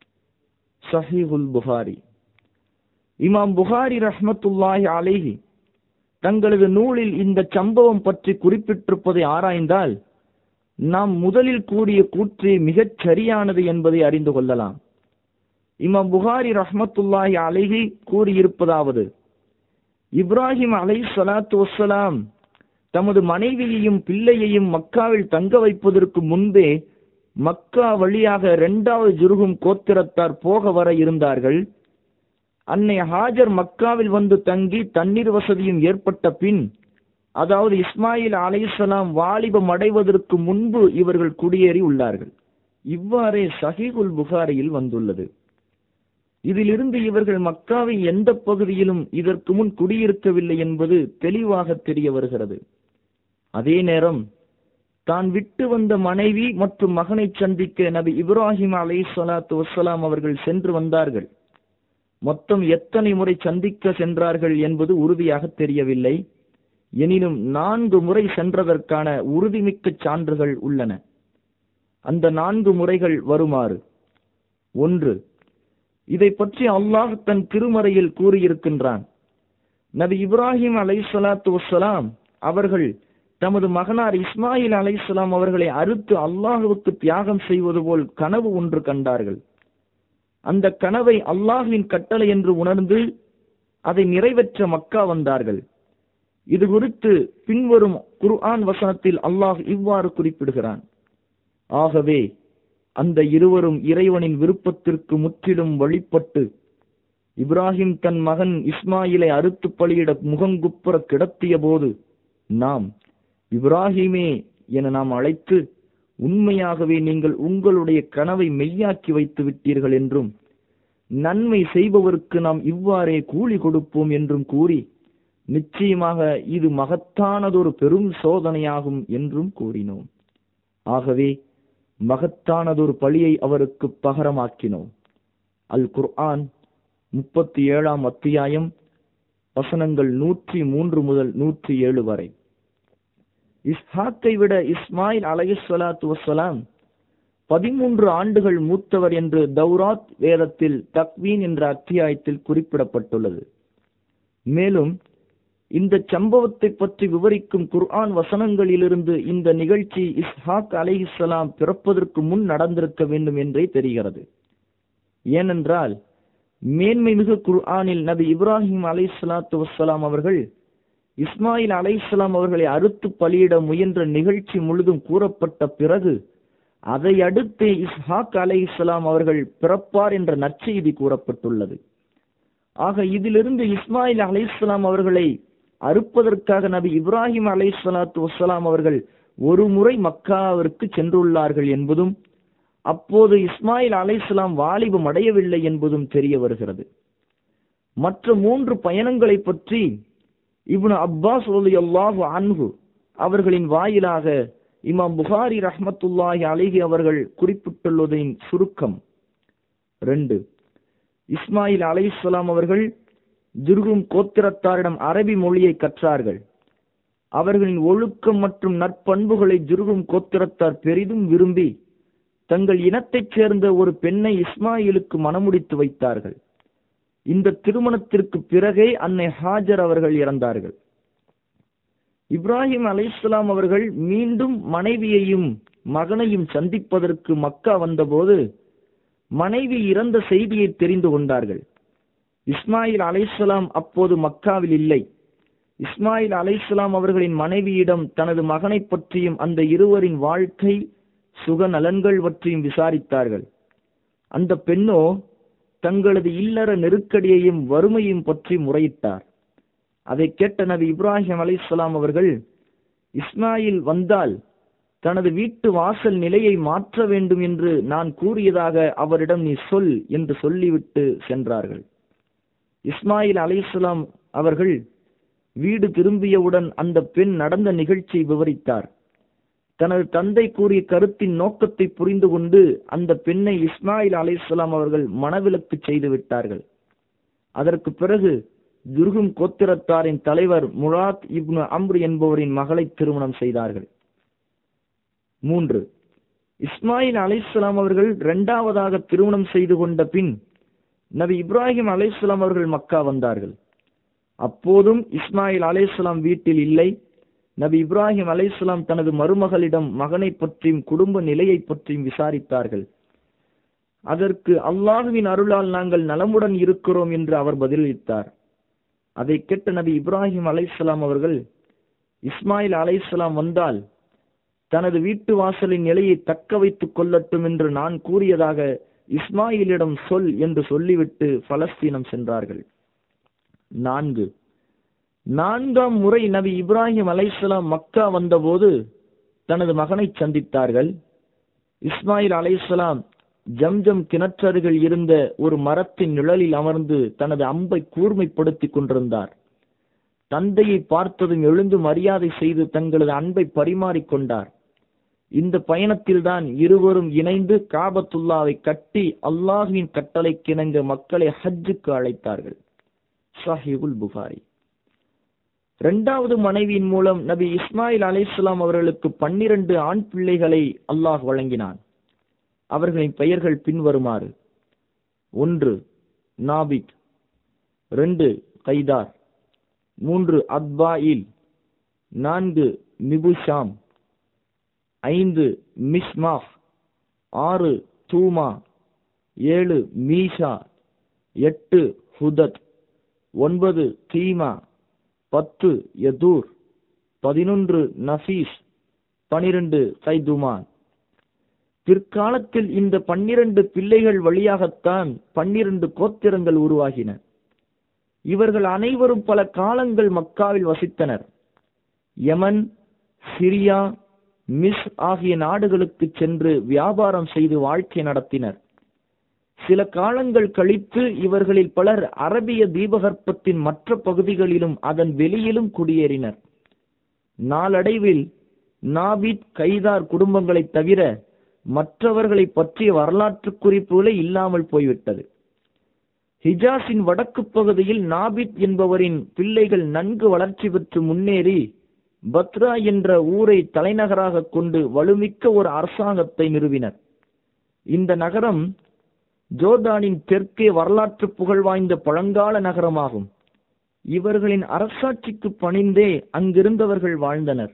சஹீஹுல் புகாரி இமாம் புகாரி ரஹ்மத்துல்லாஹி அலைஹி தங்களது நூலில் இந்த சம்பவம் பற்றி குறிப்பிட்டிருப்பதை ஆராய்ந்தால் நாம் முதலில் கூறிய கூற்று மிகச் சரியானது என்பதை அறிந்து கொள்ளலாம் இமாம் புகாரி ரஹ்மத்துல்லாஹி அலைஹி கூறியிருப்பதாவது இப்ராஹிம் அலை சலாத்து வசலாம் தமது மனைவியையும் பிள்ளையையும் மக்காவில் தங்க வைப்பதற்கு முன்பே மக்கா வழியாக இரண்டாவது ஜுருகும் கோத்திரத்தார் போக வர இருந்தார்கள் அன்னை ஹாஜர் மக்காவில் வந்து தங்கி தண்ணீர் வசதியும் ஏற்பட்ட பின் அதாவது இஸ்மாயில் அலைசலாம் வாலிபம் அடைவதற்கு முன்பு இவர்கள் குடியேறி உள்ளார்கள் இவ்வாறே சஹீகுல் புகாரியில் வந்துள்ளது இதிலிருந்து இவர்கள் மக்காவின் எந்த பகுதியிலும் இதற்கு முன் குடியிருக்கவில்லை என்பது தெளிவாக தெரிய வருகிறது அதே நேரம் தான் விட்டு வந்த மனைவி மற்றும் மகனை சந்திக்க நபி இப்ராஹிம் அலை சலாத்து வசலாம் அவர்கள் சென்று வந்தார்கள் மொத்தம் எத்தனை முறை சந்திக்க சென்றார்கள் என்பது உறுதியாக தெரியவில்லை எனினும் நான்கு முறை சென்றதற்கான உறுதிமிக்க சான்றுகள் உள்ளன அந்த நான்கு முறைகள் வருமாறு ஒன்று இதை பற்றி அல்லாஹ் தன் திருமறையில் கூறியிருக்கின்றான் நபி இப்ராஹிம் அலை சலாத்து வசலாம் அவர்கள் தமது மகனார் இஸ்மாயில் அலைஹிஸ்ஸலாம் அவர்களை அறுத்து அல்லாஹுவுக்கு தியாகம் செய்வது போல் கனவு ஒன்று கண்டார்கள் அந்த கனவை அல்லாஹுவின் கட்டளை என்று உணர்ந்து அதை நிறைவேற்ற மக்கா வந்தார்கள் இது குறித்து பின்வரும் குர்ஆன் வசனத்தில் அல்லாஹ் இவ்வாறு குறிப்பிடுகிறான் ஆகவே அந்த இருவரும் இறைவனின் விருப்பத்திற்கு முற்றிலும் வழிபட்டு இப்ராஹிம் தன் மகன் இஸ்மாயிலை அறுத்து பலியிட முகங்குப்புற கிடத்திய போது நாம் இப்ராஹிமே என நாம் அழைத்து உண்மையாகவே நீங்கள் உங்களுடைய கனவை மெய்யாக்கி வைத்து விட்டீர்கள் என்றும் நன்மை செய்பவருக்கு நாம் இவ்வாறே கூலி கொடுப்போம் என்றும் கூறி நிச்சயமாக இது மகத்தானதொரு பெரும் சோதனையாகும் என்றும் கூறினோம் ஆகவே மகத்தானதொரு பழியை அவருக்கு பகரமாக்கினோம் அல் குர்ஆன் முப்பத்தி ஏழாம் அத்தியாயம் வசனங்கள் நூற்றி மூன்று முதல் நூற்றி ஏழு வரை இஸ்ஹாக்கை விட இஸ்மாயில் அலைஹிஸ்ஸலாத்து வஸ்ஸலாம் பதிமூன்று ஆண்டுகள் மூத்தவர் என்று தௌராத் வேதத்தில் தக்வீன் என்ற அத்தியாயத்தில் குறிப்பிடப்பட்டுள்ளது மேலும் இந்த சம்பவத்தை பற்றி விவரிக்கும் குர்ஆன் வசனங்களிலிருந்து இந்த நிகழ்ச்சி இஸ்ஹாக் அலைஹிஸ்ஸலாம் பிறப்பதற்கு முன் நடந்திருக்க வேண்டும் என்றே தெரிகிறது ஏனென்றால் மேன்மை மிகு குர்ஆனில் நபி இப்ராஹிம் அலைஹிஸ்ஸலாத்து வஸ்ஸலாம் அவர்கள் இஸ்மாயில் அலைஹிஸ்ஸலாம் அவர்களை அறுத்து பலியிட முயன்ற நிகழ்ச்சி முழுதும் கூறப்பட்ட பிறகு அதை அடுத்து இஸ்ஹாக் அலைஹிஸ்ஸலாம் அவர்கள் பிறப்பார் என்ற நற்செய்தி கூறப்பட்டுள்ளது ஆக இதிலிருந்து இஸ்மாயில் அலைஹிஸ்ஸலாம் அவர்களை அறுப்பதற்காக நபி இப்ராஹிம் அலைஹிஸ்ஸலாத்து வஸ்ஸலாம் அவர்கள் ஒரு முறை மக்காவிற்கு சென்றுள்ளார்கள் என்பதும் அப்போது இஸ்மாயில் அலைஹிஸ்ஸலாம் வாலிபம் அடையவில்லை என்பதும் தெரிய வருகிறது மற்ற மூன்று பயணங்களை பற்றி இப்னு அப்பாஸ் ரலியல்லாஹு அன்ஹு அவர்களின் வாயிலாக இமாம் புகாரி ரஹ்மத்துல்லாஹி அலைஹி அவர்கள் குறிப்பிட்டுள்ளதின் சுருக்கம் ரெண்டு இஸ்மாயில் அலைஹிஸ்ஸலாம் அவர்கள் ஜுர்கும் கோத்திரத்தாரிடம் அரபி மொழியை கற்றார்கள் அவர்களின் ஒழுக்கம் மற்றும் நற்பண்புகளை ஜுர்கும் கோத்திரத்தார் பெரிதும் விரும்பி தங்கள் இனத்தைச் சேர்ந்த ஒரு பெண்ணை இஸ்மாயிலுக்கு மணமுடித்து வைத்தார்கள் இந்த திருமணத்திற்கு பிறகே அன்னை ஹாஜர் அவர்கள் இறந்தார்கள் இப்ராஹிம் அலைஹிஸ்ஸலாம் அவர்கள் மீண்டும் மனைவியையும் மகனையும் சந்திப்பதற்கு மக்கா வந்தபோது மனைவி இறந்த செய்தியை தெரிந்து கொண்டார்கள் இஸ்மாயில் அலைஹிஸ்ஸலாம் அப்போது மக்காவில் இல்லை இஸ்மாயில் அலைஹிஸ்ஸலாம் அவர்களின் மனைவியிடம் தனது மகனை பற்றியும் அந்த இருவரின் வாழ்க்கை சுக நலன்கள் பற்றியும் விசாரித்தார்கள் அந்த பெண்ணோ தங்களது இல்லற நெருக்கடியையும் வறுமையும் பற்றி முறையிட்டார் அதை கேட்ட நபி இப்ராஹிம் அலைஹிஸ்ஸலாம் அவர்கள் இஸ்மாயில் வந்தால் தனது வீட்டு வாசல் நிலையை மாற்ற வேண்டும் என்று நான் கூறியதாக அவரிடம் நீ சொல் என்று சொல்லிவிட்டு சென்றார்கள் இஸ்மாயில் அலைஹிஸ்ஸலாம் அவர்கள் வீடு திரும்பியவுடன் அந்த பெண் நடந்த நிகழ்ச்சியை விவரித்தார் தனது தந்தை கூறிய கருத்தின் நோக்கத்தை புரிந்து கொண்டு அந்த பெண்ணை இஸ்மாயில் அலைஹிஸ்ஸலாம் அவர்கள் மனவிலக்கு செய்து விட்டார்கள் அதற்கு பிறகு துர்கும் கோத்திரத்தாரின் தலைவர் முராத் இப்னு அம்ரு என்பவரின் மகளை திருமணம் செய்தார்கள் மூன்று இஸ்மாயில் அலைஹிஸ்ஸலாம் அவர்கள் இரண்டாவதாக திருமணம் செய்து கொண்ட பின் நபி இப்ராஹிம் அலைஹிஸ்ஸலாம் அவர்கள் மக்கா வந்தார்கள் அப்போதும் இஸ்மாயில் அலைஹிஸ்ஸலாம் வீட்டில் இல்லை நபி இப்ராஹிம் அலைஹிஸ்ஸலாம் தனது மருமகளிடம் மகனை பற்றியும் குடும்ப நிலையை பற்றியும் விசாரித்தார்கள் அதற்கு அல்லாஹுவின் அருளால் நாங்கள் நலமுடன் இருக்கிறோம் என்று அவர் பதிலளித்தார் அதை கேட்ட நபி இப்ராஹிம் அலைஹிஸ்ஸலாம் அவர்கள் இஸ்மாயில் அலைஹிஸ்ஸலாம் வந்தால் தனது வீட்டு வாசலின் நிலையை தக்க வைத்துக் கொள்ளட்டும் என்று நான் கூறியதாக இஸ்மாயிலிடம் சொல் என்று சொல்லிவிட்டு பலஸ்தீனம் சென்றார்கள் நான்கு நான்காம் முறை நபி இப்ராஹிம் அலைஹிஸ்ஸலாம் மக்கா வந்தபோது தனது மகனை சந்தித்தார்கள் இஸ்மாயில் அலைஹிஸ்ஸலாம் ஜம்ஜம் கிணற்றருகில் இருந்த ஒரு மரத்தின் நிழலில் அமர்ந்து தனது அம்பை கூர்மைப்படுத்திக் கொண்டிருந்தார் தந்தையை பார்த்ததும் எழுந்து மரியாதை செய்து தங்களது அன்பை பரிமாறிக்கொண்டார் இந்த பயணத்தில்தான் இருவரும் இணைந்து காபத்துல்லாவை கட்டி அல்லாஹுவின் கட்டளைக்கிணங்க மக்களை ஹஜ்ஜுக்கு அழைத்தார்கள் சாஹிபுல் புகாரி இரண்டாவது மனைவியின் மூலம் நபி இஸ்மாயில் அலைஹிஸ்ஸலாம் அவர்களுக்கு பன்னிரண்டு ஆண் பிள்ளைகளை அல்லாஹ் வழங்கினான் அவர்களின் பெயர்கள் பின்வருமாறு ஒன்று நாபிக் ரெண்டு கைதார் மூன்று அத்பாயில் நான்கு மிபுஷாம் ஐந்து மிஷ்மாஹ் ஆறு தூமா ஏழு மீஷா எட்டு ஹுதத் ஒன்பது தீமா பத்து யதூர் பதினொன்று நஃபீஸ் பனிரெண்டு சைதுமான் பிற்காலத்தில் இந்த பன்னிரண்டு பிள்ளைகள் வழியாகத்தான் பன்னிரண்டு கோத்திரங்கள் உருவாகின இவர்கள் அனைவரும் பல காலங்கள் மக்காவில் வசித்தனர் யமன் சிரியா மிஸ் ஆகிய நாடுகளுக்கு சென்று வியாபாரம் செய்து வாழ்க்கை நடத்தினர் சில காலங்கள் கழித்து இவர்களில் பலர் அரபிய தீபகற்பத்தின் மற்ற பகுதிகளிலும் அதன் வெளியிலும் குடியேறினர் நாளடைவில் நாபித் கைதார் குடும்பங்களைத் தவிர மற்றவர்களை பற்றிய வரலாற்று குறிப்புகளே இல்லாமல் போய்விட்டது ஹிஜாஸின் வடக்கு பகுதியில் நாபித் என்பவரின் பிள்ளைகள் நன்கு வளர்ச்சி பெற்று முன்னேறி பத்ரா என்ற ஊரை தலைநகராக கொண்டு வலுமிக்க ஒரு அரசாங்கத்தை நிறுவினர் இந்த நகரம் ஜோர்டானின் தெற்கே வரலாற்று புகழ் வாய்ந்த பழங்கால நகரமாகும் இவர்களின் அரசாட்சிக்கு பணிந்தே அங்கிருந்தவர்கள் வாழ்ந்தனர்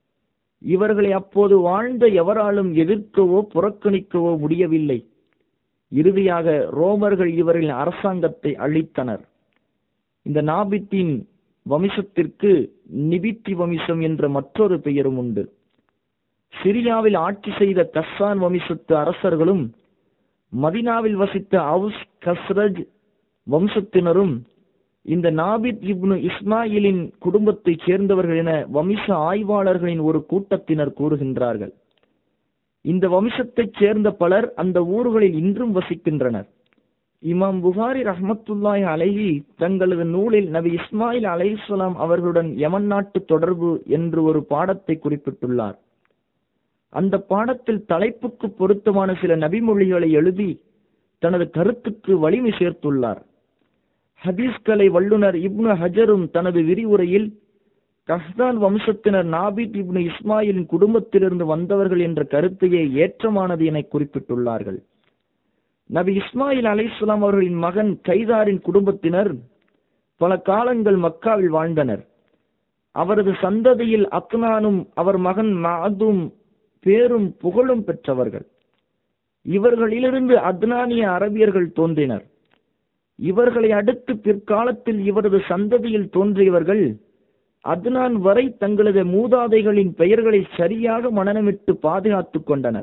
இவர்களை அப்போது வாழ்ந்த எவராலும் எதிர்க்கவோ புறக்கணிக்கவோ முடியவில்லை இறுதியாக ரோமர்கள் இவர்களின் அரசாங்கத்தை அழித்தனர் இந்த நாபித்தின் வம்சத்திற்கு நிபித்தி வம்சம் என்ற மற்றொரு பெயரும் உண்டு சிரியாவில் ஆட்சி செய்த கஸ்ஸான் வம்சத்து அரசர்களும் மதினாவில் வசித்த அவுஸ் கஸ்ரஜ் வம்சத்தினரும் இந்த நாபித் இப்னு இஸ்மாயிலின் குடும்பத்தைச் சேர்ந்தவர்கள் என வம்ச ஆய்வாளர்களின் ஒரு கூட்டத்தினர் கூறுகின்றார்கள் இந்த வம்சத்தைச் சேர்ந்த பலர் அந்த ஊர்களில் இன்றும் வசிக்கின்றனர் இமாம் புகாரி ரஹமத்துல்லாஹி அலைஹி தங்களது நூலில் நபி இஸ்மாயில் அலைஹிஸ்ஸலாம் அவர்களுடன் யமன் நாட்டு தொடர்பு என்று ஒரு பாடத்தை குறிப்பிட்டுள்ளார் அந்த பாடத்தில் தலைப்புக்கு பொருத்தமான சில நபிமொழிகளை எழுதி தனது கருத்துக்கு வலிமை சேர்த்துள்ளார் ஹதீஸ்கலை வல்லுனர் இப்னு ஹஜரும் தனது விரிவுரையில் கஹ்தான் வம்சத்தினர் நாபித் இப்னு இஸ்மாயிலின் குடும்பத்திலிருந்து வந்தவர்கள் என்ற கருத்தையே ஏற்றமானது என குறிப்பிட்டுள்ளார்கள் நபி இஸ்மாயில் அலைஹிஸ்ஸலாம் அவர்களின் மகன் கைதாரின் குடும்பத்தினர் பல காலங்கள் மக்காவில் வாழ்ந்தனர் அவரது சந்ததியில் அக்னானும் அவர் மகன் மாதும் பேரும் புகழும் பெற்றவர்கள் இவர்களிலிருந்து அத்னானிய அரபியர்கள் தோன்றினர் இவர்களை அடுத்து பிற்காலத்தில் இவரது சந்ததியில் தோன்றியவர்கள் அத்னான் வரை தங்களது மூதாதைகளின் பெயர்களை சரியாக மனநமிட்டு பாதுகாத்துக் கொண்டனர்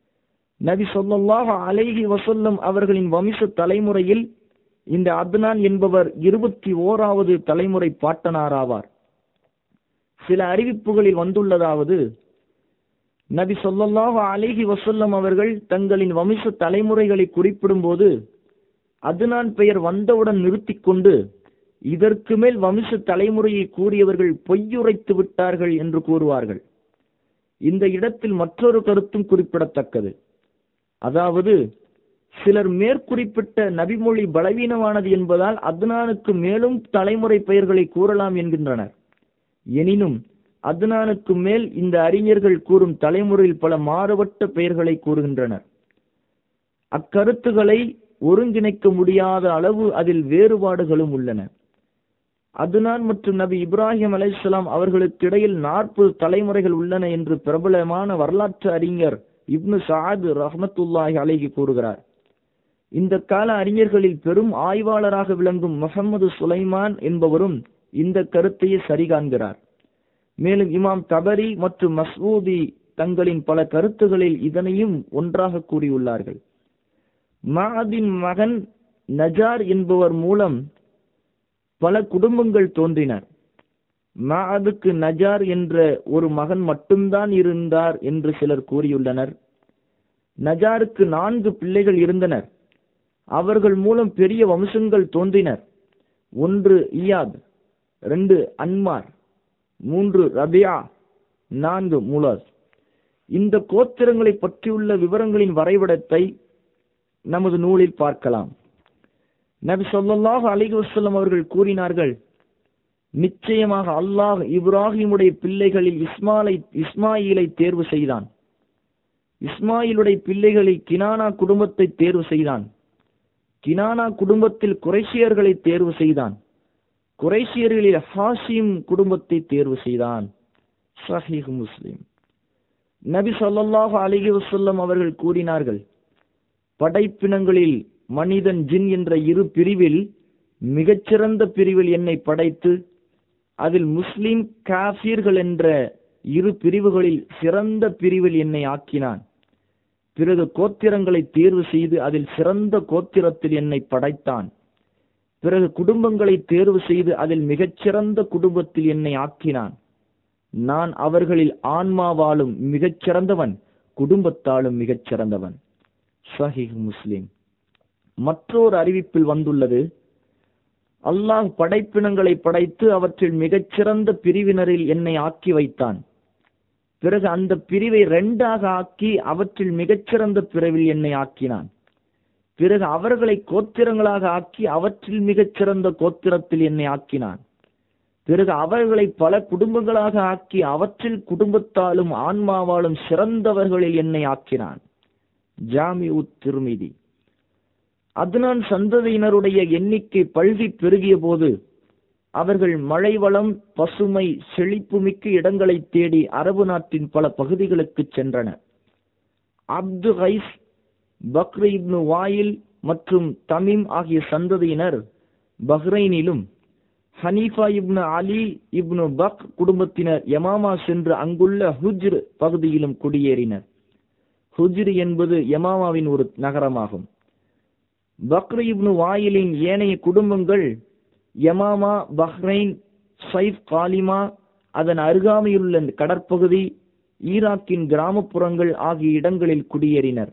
நபி சொல்லாஹ் அலைஹி வசல்லம் அவர்களின் வம்ச தலைமுறையில் இந்த அத்னான் என்பவர் இருபத்தி ஓராவது தலைமுறை பாட்டனாராவார் சில அறிவிப்புகளில் வந்துள்ளதாவது நபி சொல்லல்லாஹு அலைஹி வசல்லம் அவர்கள் தங்களின் வம்ச தலைமுறைகளை குறிப்பிடும்போது அதுனான் பெயர் வந்தவுடன் நிறுத்திக் கொண்டு இதற்கு மேல் வம்ச தலைமுறையை கூறியவர்கள் பொய்யுரைத்து விட்டார்கள் என்று கூறுவார்கள் இந்த இடத்தில் மற்றொரு கருத்தும் குறிப்பிடத்தக்கது அதாவது சிலர் மேற்குறிப்பிட்ட நபிமொழி பலவீனமானது என்பதால் அத்னானுக்கு மேலும் தலைமுறை பெயர்களை கூறலாம் என்கின்றனர் எனினும் அத்னானுக்கு மேல் இந்த அறிஞர்கள் கூறும் தலைமுறையில் பல மாறுபட்ட பெயர்களை கூறுகின்றனர் அக்கருத்துகளை ஒருங்கிணைக்க முடியாத அளவு அதில் வேறுபாடுகளும் உள்ளன அதுனான் மற்றும் நபி இப்ராஹிம் அலைஹிஸ்ஸலாம் அவர்களுக்கு இடையில் நாற்பது தலைமுறைகள் உள்ளன என்று பிரபலமான வரலாற்று அறிஞர் இப்னு சாத் ரஹமத்துல்லாஹி அலைஹி கூறுகிறார் இந்த கால அறிஞர்களில் பெரும் ஆய்வாளராக விளங்கும் முகமது சுலைமான் என்பவரும் இந்த கருத்தையே சரிகாண்கிறார் மேலும் இமாம் தபரி மற்றும் மஸ்ஊதி தங்களின் பல கருத்துகளில் இதனையும் ஒன்றாக கூறியுள்ளார்கள் மாதின் மகன் நஜார் என்பவர் மூலம் பல குடும்பங்கள் தோன்றினர் மாதுக்கு நஜார் என்ற ஒரு மகன் மட்டும்தான் இருந்தார் என்று சிலர் கூறியுள்ளனர் நஜாருக்கு நான்கு பிள்ளைகள் இருந்தனர் அவர்கள் மூலம் பெரிய வம்சங்கள் தோன்றினர் ஒன்று இயாத் ரெண்டு அன்மார் மூன்று ரபியா நான்கு முலாஸ் இந்த கோத்திரங்களை பற்றியுள்ள விவரங்களின் வரைபடத்தை நமது நூலில் பார்க்கலாம் நபி சொல்லாஹ் அலிக வசல்லம் அவர்கள் கூறினார்கள் நிச்சயமாக அல்லாஹ் இப்ராஹிமுடைய பிள்ளைகளில் இஸ்மாலை இஸ்மாயிலை தேர்வு செய்தான் இஸ்மாயிலுடைய பிள்ளைகளில் கினானா குடும்பத்தை தேர்வு செய்தான் கினானா குடும்பத்தில் குறைசியர்களை தேர்வு செய்தான் குறைசியர்களில் ஹாசிம் குடும்பத்தை தேர்வு செய்தான் சஹீஹ் முஸ்லிம் நபி ஸல்லல்லாஹு அலைஹி வஸல்லம் அவர்கள் கூறினார்கள் படைப்பினங்களில் மனிதன் ஜின் என்ற இரு பிரிவில் மிகச்சிறந்த பிரிவில் என்னை படைத்து அதில் முஸ்லிம் காஃபிர்கள் என்ற இரு பிரிவுகளில் சிறந்த பிரிவில் என்னை ஆக்கினான் பிறகு கோத்திரங்களை தேர்வு செய்து அதில் சிறந்த கோத்திரத்தில் என்னை படைத்தான் பிறகு குடும்பங்களை தேர்வு செய்து அதில் மிகச்சிறந்த குடும்பத்தில் என்னை ஆக்கினான் நான் அவர்களில் ஆன்மாவாலும் மிகச்சிறந்தவன் குடும்பத்தாலும் மிகச்சிறந்தவன் சஹீஹ் முஸ்லிம் மற்றொரு அறிவிப்பில் வந்துள்ளது அல்லாஹ் படைப்பினங்களை படைத்து அவற்றில் மிகச்சிறந்த பிரிவினரில் என்னை ஆக்கி வைத்தான் பிறகு அந்த பிரிவை ரெண்டாக ஆக்கி அவற்றில் மிகச்சிறந்த பிரிவில் என்னை ஆக்கினான் பிறகு அவர்களை கோத்திரங்களாக ஆக்கி அவற்றில் மிகச்சிறந்த கோத்திரத்தில் என்னை ஆக்கினான் பிறகு அவர்களை பல குடும்பங்களாக ஆக்கி அவற்றில் குடும்பத்தாலும் ஆன்மாவாலும் சிறந்தவர்களில் என்னை ஆக்கினான் ஜாமி உத் திருமிதி அதுனான் சந்ததியினருடைய எண்ணிக்கை பல்கி பெருகிய போது அவர்கள் மழை வளம் பசுமை செழிப்புமிக்க இடங்களை தேடி அரபு நாட்டின் பல பகுதிகளுக்கு சென்றனர் அப்து ஹைஸ் பக்ர இப்னு வாயில் மற்றும் தமீம் ஆகிய சந்ததியினர் பஹ்ரைனிலும் ஹனீஃபா இப்னு அலி இப்னு பக் குடும்பத்தினர் யமாமா சென்று அங்குள்ள ஹுஜ்ர் பகுதியிலும் குடியேறினர் ஹுஜ்ர் என்பது யமாமாவின் ஒரு நகரமாகும் பக்ர இப்னு வாயிலின் ஏனைய குடும்பங்கள் யமாமா பஹ்ரைன் சைஃப் காலிமா அதன் அருகாமையுள்ள கடற்பகுதி ஈராக்கின் கிராமப்புறங்கள் ஆகிய இடங்களில் குடியேறினர்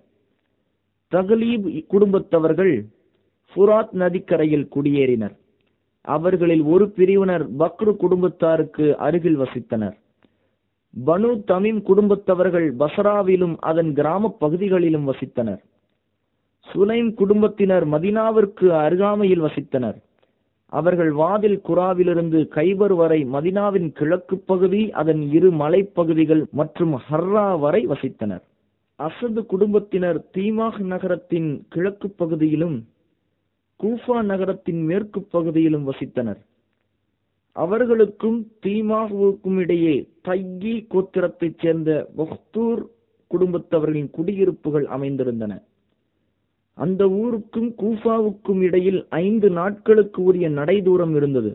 தகலீப் குடும்பத்தவர்கள் ஃபுராத் நதிக்கரையில் குடியேறினர் அவர்களில் ஒரு பிரிவினர் பக்ரு குடும்பத்தாருக்கு அருகில் வசித்தனர் பனு தமீம் குடும்பத்தவர்கள் பசராவிலும் அதன் கிராம பகுதிகளிலும் வசித்தனர் சுலைம் குடும்பத்தினர் மதினாவிற்கு அருகாமையில் வசித்தனர் அவர்கள் வாதில் குராவிலிருந்து கைபர் வரை மதினாவின் கிழக்கு பகுதி அதன் இரு மலைப்பகுதிகள் மற்றும் ஹர்ரா வரை வசித்தனர் அசது குடும்பத்தினர் தீமாக் நகரத்தின் கிழக்கு பகுதியிலும் கூஃபா நகரத்தின் மேற்கு பகுதியிலும் வசித்தனர் அவர்களுக்கும் தீமாவுக்கும் இடையே தையி கோத்திரத்தைச் சேர்ந்த வஹ்தூர் குடும்பத்தவர்களின் குடியிருப்புகள் அமைந்திருந்தன அந்த ஊருக்கும் கூஃபாவுக்கும் இடையில் ஐந்து நாட்களுக்கு உரிய நடைதூரம் இருந்தது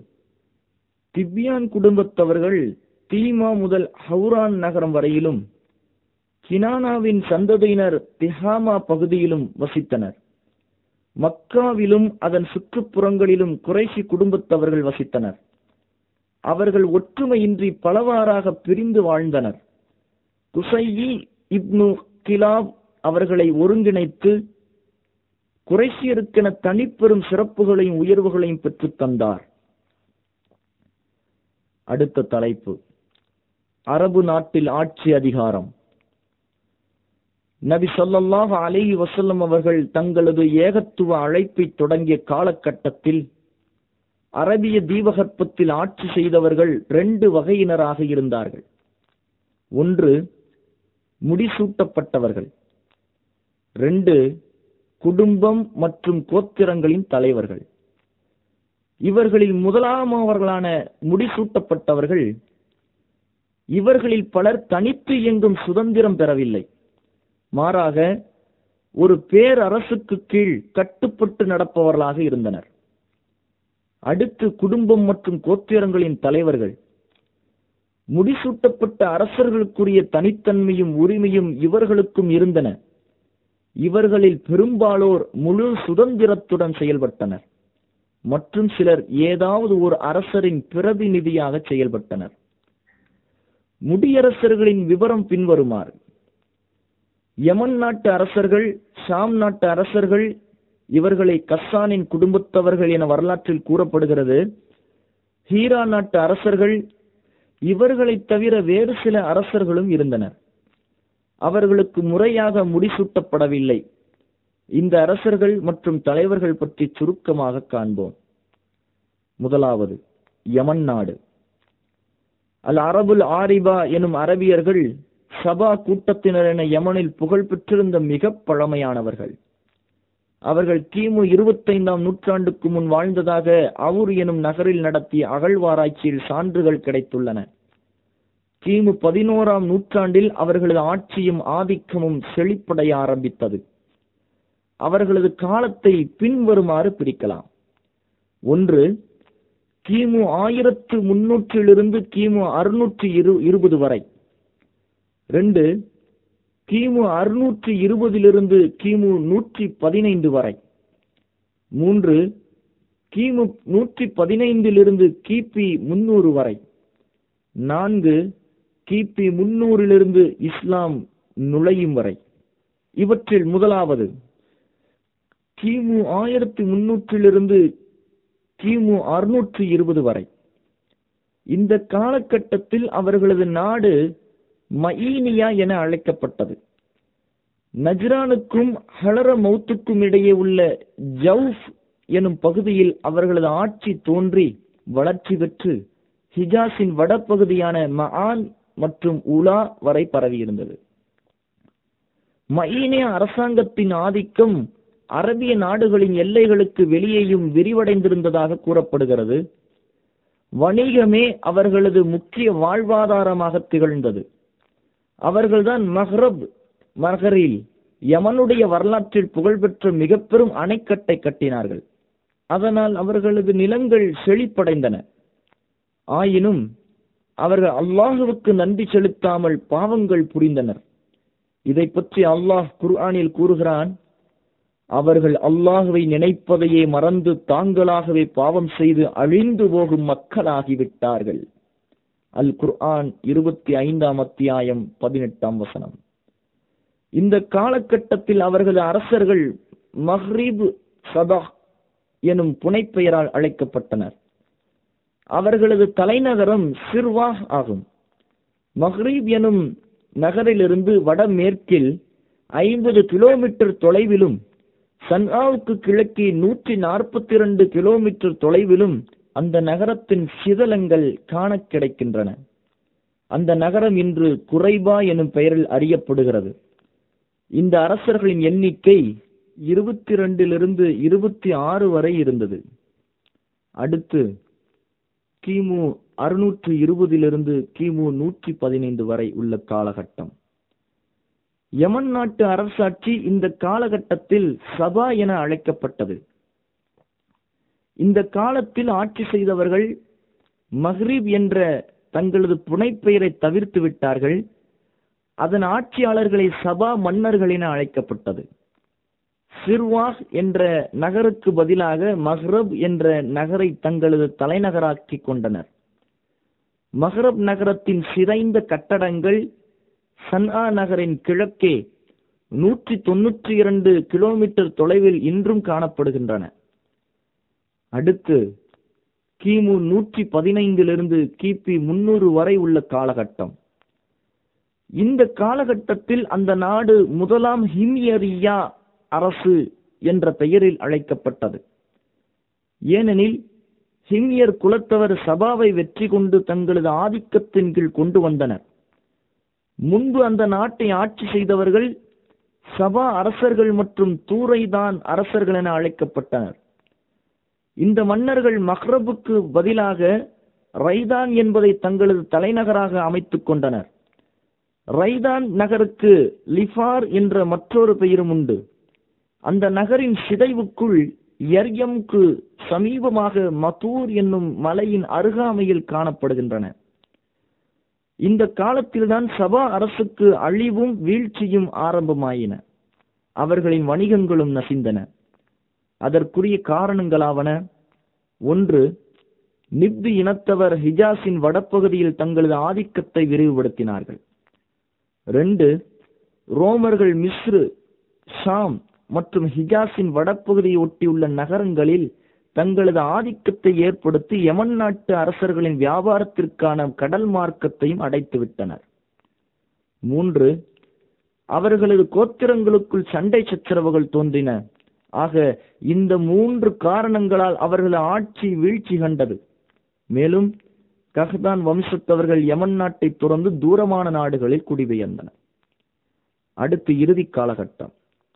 திவ்யான் குடும்பத்தவர்கள் தீமா முதல் ஹவுரான் நகரம் வரையிலும் கினானாவின் சந்ததியினர் திஹாமா பகுதியிலும் வசித்தனர் மக்காவிலும் அதன் சுற்றுப்புறங்களிலும் குறைசி குடும்பத்தவர்கள் வசித்தனர் அவர்கள் ஒற்றுமையின்றி பலவாறாக பிரிந்து வாழ்ந்தனர் குசையி இப்னு கிலாப் அவர்களை ஒருங்கிணைத்து குறைசியருக்கென தனிப்பெரும் சிறப்புகளையும் உயர்வுகளையும் பெற்றுத் தந்தார் அடுத்த தலைப்பு அரபு நாட்டில் ஆட்சி அதிகாரம் நபி ஸல்லல்லாஹு அலைஹி வஸல்லம் அவர்கள் தங்களது ஏகத்துவ அழைப்பை தொடங்கிய காலகட்டத்தில் அரபிய தீபகற்பத்தில் ஆட்சி செய்தவர்கள் ரெண்டு வகையினராக இருந்தார்கள் ஒன்று முடிசூட்டப்பட்டவர்கள் ரெண்டு குடும்பம் மற்றும் கோத்திரங்களின் தலைவர்கள் இவர்களில் முதலாமவர்களான முடிசூட்டப்பட்டவர்கள் இவர்களில் பலர் தனித்து இயங்கும் சுதந்திரம் பெறவில்லை மாறாக ஒரு பேரரசுக்கு கீழ் கட்டுப்பட்டு நடப்பவர்களாக இருந்தனர் அடுத்து குடும்பம் மற்றும் கோத்திரங்களின் தலைவர்கள் முடிசூட்டப்பட்ட அரசர்களுக்குரிய தனித்தன்மையும் உரிமையும் இவர்களுக்கும் இருந்தன இவர்களில் பெரும்பாலோர் முழு சுதந்திரத்துடன் செயல்பட்டனர் மற்றும் சிலர் ஏதாவது ஒரு அரசரின் பிரதிநிதியாக செயல்பட்டனர் முடியரசர்களின் விவரம் பின்வருமாறு யமன் நாட்டு அரசர்கள் ஷாம் நாட்டு அரசர்கள் இவர்களை கஸ்ஸானின் குடும்பத்தவர்கள் என வரலாற்றில் கூறப்படுகிறது ஹீரா நாட்டு அரசர்கள் இவர்களைத் தவிர வேறு சில அரசர்களும் இருந்தனர் அவர்களுக்கு முறையாக முடிசூட்டப்படவில்லை இந்த அரசர்கள் மற்றும் தலைவர்கள் பற்றி சுருக்கமாக காண்போம் முதலாவது யமன் நாடு அல் அரபுல் ஆரிபா எனும் அரபியர்கள் சபா கூட்டத்தினர் என யமனில் புகழ் பெற்றிருந்த மிக பழமையானவர்கள் அவர்கள் கிமு இருபத்தைந்தாம் நூற்றாண்டுக்கு முன் வாழ்ந்ததாக அவுர் எனும் நகரில் நடத்திய அகழ்வாராய்ச்சியில் சான்றுகள் கிடைத்துள்ளன கிமு பதினோராம் நூற்றாண்டில் அவர்களது ஆட்சியும் ஆதிக்கமும் செழிப்படைய ஆரம்பித்தது அவர்களது காலத்தை பின்வருமாறு பிரிக்கலாம் ஒன்று கிமு ஆயிரத்து முன்னூற்றிலிருந்து கிமு அறுநூற்றி இரு இருபது வரை ரெண்டு கிமு அறுநூற்றி இருபதிலிருந்து கிமு நூற்றி பதினைந்து வரை மூன்று கிமு நூற்றி பதினைந்திலிருந்து கிபி முன்னூறு வரை நான்கு கிபி முன்னூறிலிருந்து இஸ்லாம் நுழையும் வரை இவற்றில் முதலாவது கிமு ஆயிரத்தி முன்னூற்றிலிருந்து கிமு அறுநூற்றி இருபது வரை இந்த காலகட்டத்தில் அவர்களது நாடு மஈனியா என அழைக்கப்பட்டது நஜ்ரானுக்கும் ஹலர மௌத்துக்கும் இடையே உள்ள ஜவுஃப் எனும் பகுதியில் அவர்களது ஆட்சி தோன்றி வளர்ச்சி பெற்று ஹிஜாஸின் வடபகுதியான மஆன் மற்றும் உலா வரை பரவியிருந்தது மஈனிய அரசாங்கத்தின் ஆதிக்கம் அரபிய நாடுகளின் எல்லைகளுக்கு வெளியேயும் விரிவடைந்திருந்ததாக கூறப்படுகிறது வணிகமே அவர்களது முக்கிய வாழ்வாதாரமாக திகழ்ந்தது அவர்கள்தான் மஹ்ரப் மகரில் யமனுடைய வரலாற்றில் புகழ்பெற்ற மிக பெரும் அணைக்கட்டை கட்டினார்கள் அதனால் அவர்களது நிலங்கள் செழிப்படைந்தன ஆயினும் அவர்கள் அல்லாஹுவுக்கு நன்றி செலுத்தாமல் பாவங்கள் புரிந்தனர் இதை பற்றி அல்லாஹ் குர்ஆனில் கூறுகிறான் அவர்கள் அல்லாஹுவை நினைப்பதையே மறந்து தாங்களாகவே பாவம் செய்து அழிந்து போகும் மக்களாகிவிட்டார்கள் அல் குர்ஆன் இருபத்தி ஐந்தாம் அத்தியாயம் பதினெட்டாம் வசனம் இந்த காலகட்டத்தில் அவர்களது அரசர்கள் மஹ்ரீப் சபா எனும் புனைப்பெயரால் அழைக்கப்பட்டனர் அவர்களது தலைநகரம் சிர்வாஹ் ஆகும் மஹ்ரீப் எனும் நகரிலிருந்து வடமேற்கில் ஐம்பது கிலோமீட்டர் தொலைவிலும் சன்ஆவுக்கு கிழக்கே நூற்றி நாற்பத்தி இரண்டு கிலோமீட்டர் தொலைவிலும் அந்த நகரத்தின் சிதலங்கள் காண கிடைக்கின்றன அந்த நகரம் இன்று குறைபா எனும் பெயரில் அறியப்படுகிறது இந்த அரசர்களின் எண்ணிக்கை இருபத்தி ரெண்டிலிருந்து இருபத்தி ஆறு வரை இருந்தது அடுத்து கிமு அறுநூற்று இருபதிலிருந்து கிமு நூற்றி பதினைந்து வரை உள்ள காலகட்டம் யமன் நாட்டு அரசாட்சி இந்த காலகட்டத்தில் சபா என அழைக்கப்பட்டது இந்த காலத்தில் ஆட்சி செய்தவர்கள் மஹ்ரீப் என்ற தங்களது புனைப்பெயரை தவிர்த்து விட்டார்கள் அதன் ஆட்சியாளர்களை சபா மன்னர்கள் என அழைக்கப்பட்டது சிர்வாஹ் என்ற நகருக்கு பதிலாக மஹ்ரப் என்ற நகரை தங்களது தலைநகராக்கி கொண்டனர் மஹ்ரப் நகரத்தின் சிதைந்த கட்டடங்கள் சன்ஆ நகரின் கிழக்கே நூற்றி தொன்னூற்றி இரண்டு கிலோமீட்டர் தொலைவில் இன்றும் காணப்படுகின்றன அடுத்து கிமு நூற்றி பதினைந்திலிருந்து கிபி முன்னூறு வரை உள்ள காலகட்டம் இந்த காலகட்டத்தில் அந்த நாடு முதலாம் ஹிமியரியா அரசு என்ற பெயரில் அழைக்கப்பட்டது ஏனெனில் ஹிமியர் குலத்தவர் சபாவை வெற்றி கொண்டு தங்களது ஆதிக்கத்தின் கீழ் கொண்டு வந்தனர் முன்பு அந்த நாட்டை ஆட்சி செய்தவர்கள் சபா அரசர்கள் மற்றும் தூரைதான் அரசர்கள் என அழைக்கப்பட்டனர் இந்த மன்னர்கள் மஹ்ரபுக்கு பதிலாக ரைதான் என்பதை தங்களது தலைநகராக அமைத்துக் கொண்டனர் ரைதான் நகருக்கு லிஃபார் என்ற மற்றொரு பெயரும் உண்டு அந்த நகரின் சிதைவுக்குள் எர்யம்க்கு சமீபமாக மதூர் என்னும் மலையின் அருகாமையில் காணப்படுகின்றன இந்த காலத்தில்தான் சபா அரசுக்கு அழிவும் வீழ்ச்சியும் ஆரம்பமாயின அவர்களின் வணிகங்களும் நசிந்தன அதற்குரிய காரணங்களாவன ஒன்று நிப்து இனத்தவர் ஹிஜாஸின் வடப்பகுதியில் தங்களது ஆதிக்கத்தை விரிவுபடுத்தினார்கள் ரெண்டு ரோமர்கள் மிஸ்ரு ஷாம் மற்றும் ஹிஜாஸின் வடப்பகுதியை ஒட்டியுள்ள நகரங்களில் தங்களது ஆதிக்கத்தை ஏற்படுத்தி யமன் நாட்டு அரசர்களின் வியாபாரத்திற்கான கடல் மார்க்கத்தையும் அடைத்து விட்டனர் மூன்று அவர்களது கோத்திரங்களுக்குள் சண்டை சச்சரவுகள் தோன்றின ஆக இந்த மூன்று காரணங்களால் அவர்களது ஆட்சி வீழ்ச்சி கண்டது மேலும் கஹ்தான் வம்சத்தவர்கள் யமன் நாட்டை துறந்து தூரமான நாடுகளில் குடிபெயர்ந்தனர் அடுத்து இறுதி காலகட்டம்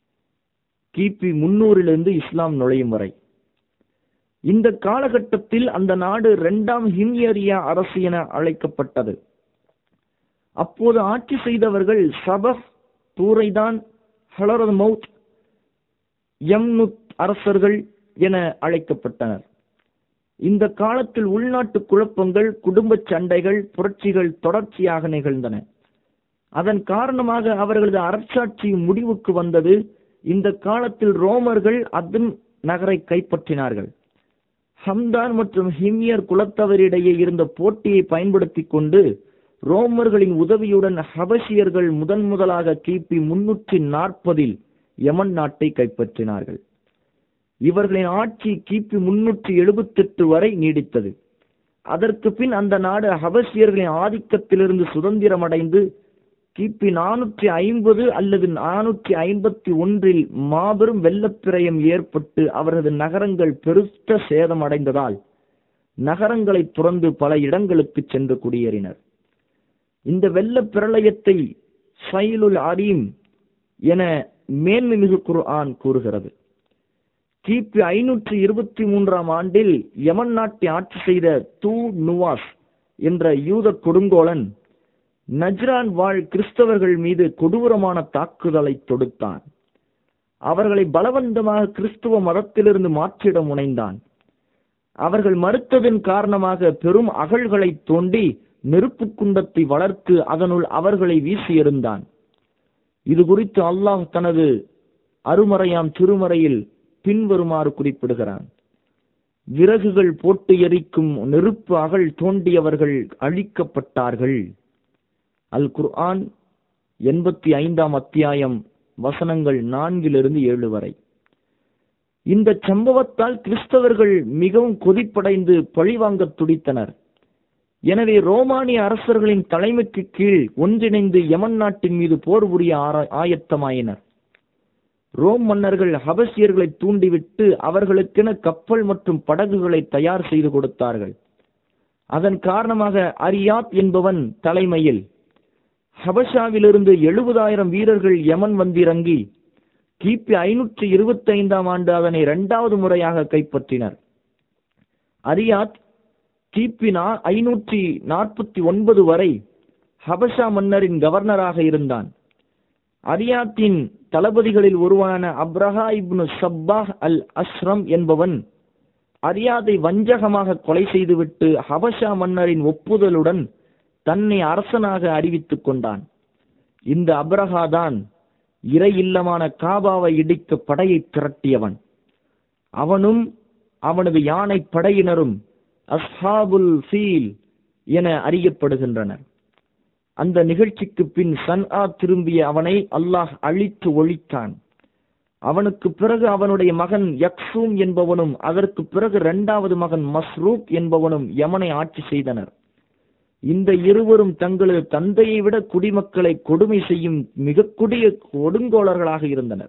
கிபி முன்னூறிலிருந்து இஸ்லாம் நுழையும் வரை இந்த காலகட்டத்தில் அந்த நாடு இரண்டாம் ஹிம்யரியா அரசு என அழைக்கப்பட்டது அப்போது ஆட்சி செய்தவர்கள் சபஹ் தூரைதான் ஹலரத் மவுத் யம்னுத் அரசர்கள் என அழைக்கப்பட்டனர் இந்த காலத்தில் உள்நாட்டு குழப்பங்கள் குடும்ப சண்டைகள் புரட்சிகள் தொடர்ச்சியாக நிகழ்ந்தன அதன் காரணமாக அவர்களது அரசாட்சி முடிவுக்கு வந்தது இந்த காலத்தில் ரோமர்கள் அதன் நகரை கைப்பற்றினார்கள் ஹம்தான் மற்றும் ஹிமியர் குலத்தவரிடையே இருந்த போட்டியை பயன்படுத்திக் கொண்டு ரோமர்களின் உதவியுடன் ஹபஷியர்கள் முதன் முதலாக கிபி முன்னூற்றி நாற்பதில் யமன் நாட்டை கைப்பற்றினார்கள் இவர்களின் ஆட்சி கிபி முன்னூற்றி எழுபத்தி எட்டு வரை நீடித்தது அதற்கு பின் அந்த நாடு ஹபஷியர்களின் ஆதிக்கத்திலிருந்து சுதந்திரமடைந்து கிபி நானூற்றி ஐம்பது அல்லது நானூற்றி ஐம்பத்தி ஒன்றில் மாபெரும் வெள்ளப்பிரயம் ஏற்பட்டு அவரது நகரங்கள் பெருத்த சேதமடைந்ததால் நகரங்களை துறந்து பல இடங்களுக்கு சென்று குடியேறினர் இந்த வெள்ளப் பிரளயத்தை சைலுல் அரீம் என மேன்மை மிகு குர்ஆன் கூறுகிறது கிபி ஐநூற்றி இருபத்தி மூன்றாம் ஆண்டில் யமன் நாட்டை ஆட்சி செய்த தூ நுவாஸ் என்ற யூத கொடுங்கோலன் நஜ்ரான் வாழ் கிறிஸ்தவர்கள் மீது கொடூரமான தாக்குதலை தொடுத்தான் அவர்களை பலவந்தமாக கிறிஸ்துவ மதத்திலிருந்து மாற்றிட முனைந்தான் அவர்கள் மறுத்ததன் காரணமாக பெரும் அகழ்களை தோண்டி நெருப்பு குண்டத்தை வளர்த்து அதனுள் அவர்களை வீசியிருந்தான் இது குறித்து அல்லாஹ் தனது அருமறையாம் திருமறையில் பின்வருமாறு குறிப்பிடுகிறான் விறகுகள் போட்டு எரிக்கும் நெருப்பு அகழ் தோண்டியவர்கள் அழிக்கப்பட்டார்கள் அல் குர்ஆன் எண்பத்தி ஐந்தாம் அத்தியாயம் வசனங்கள் நான்கிலிருந்து ஏழு வரை இந்த சம்பவத்தால் கிறிஸ்தவர்கள் மிகவும் கொதிப்படைந்து பழிவாங்க துடித்தனர் எனவே ரோமானிய அரசர்களின் தலைமைக்கு கீழ் ஒன்றிணைந்து யமன் நாட்டின் மீது போர் புரிய ஆர- ஆயத்தமாயினர் ரோம் மன்னர்கள் ஹபசியர்களை தூண்டிவிட்டு அவர்களுக்கென கப்பல் மற்றும் படகுகளை தயார் செய்து கொடுத்தார்கள் அதன் காரணமாக அரியாத் என்பவன் தலைமையில் ஹபஷாவிலிருந்து எழுபதாயிரம் வீரர்கள் யமன் வந்திறங்கி கிபி ஐநூற்றி இருபத்தி ஐந்தாம் ஆண்டு அதனை இரண்டாவது முறையாக கைப்பற்றினர் அரியாத் கிபி நா- ஐநூற்றி நாற்பத்தி ஒன்பது வரை ஹபஷா மன்னரின் கவர்னராக இருந்தான் அரியாத்தின் தளபதிகளில் ஒருவனான அப்ரஹா இப்னு சப்பாஹ் அல் அஸ்ரம் என்பவன் அரியாதை வஞ்சகமாக கொலை செய்துவிட்டு ஹபஷா மன்னரின் ஒப்புதலுடன் தன்னை அரசனாக அறிவித்துக் கொண்டான் இந்த அப்ரஹாதான் இறை இல்லமான காபாவை இடிக்க படையை திரட்டியவன் அவனும் அவனது யானை படையினரும் அஸ்ஹாபுல் ஃபீல் என அறியப்படுகின்றனர் அந்த நிகழ்ச்சிக்கு பின் சன்ஆ திரும்பிய அவனை அல்லாஹ் அழித்து ஒழித்தான் அவனுக்கு பிறகு அவனுடைய மகன் யக்சூம் என்பவனும் அதற்கு பிறகு இரண்டாவது மகன் மஸ்ரூக் என்பவனும் யமனை ஆட்சி செய்தனர் இந்த இருவரும் தங்களது தந்தையை விட குடிமக்களை கொடுமை செய்யும் மிக கொடிய கொடுங்கோளர்களாக இருந்தனர்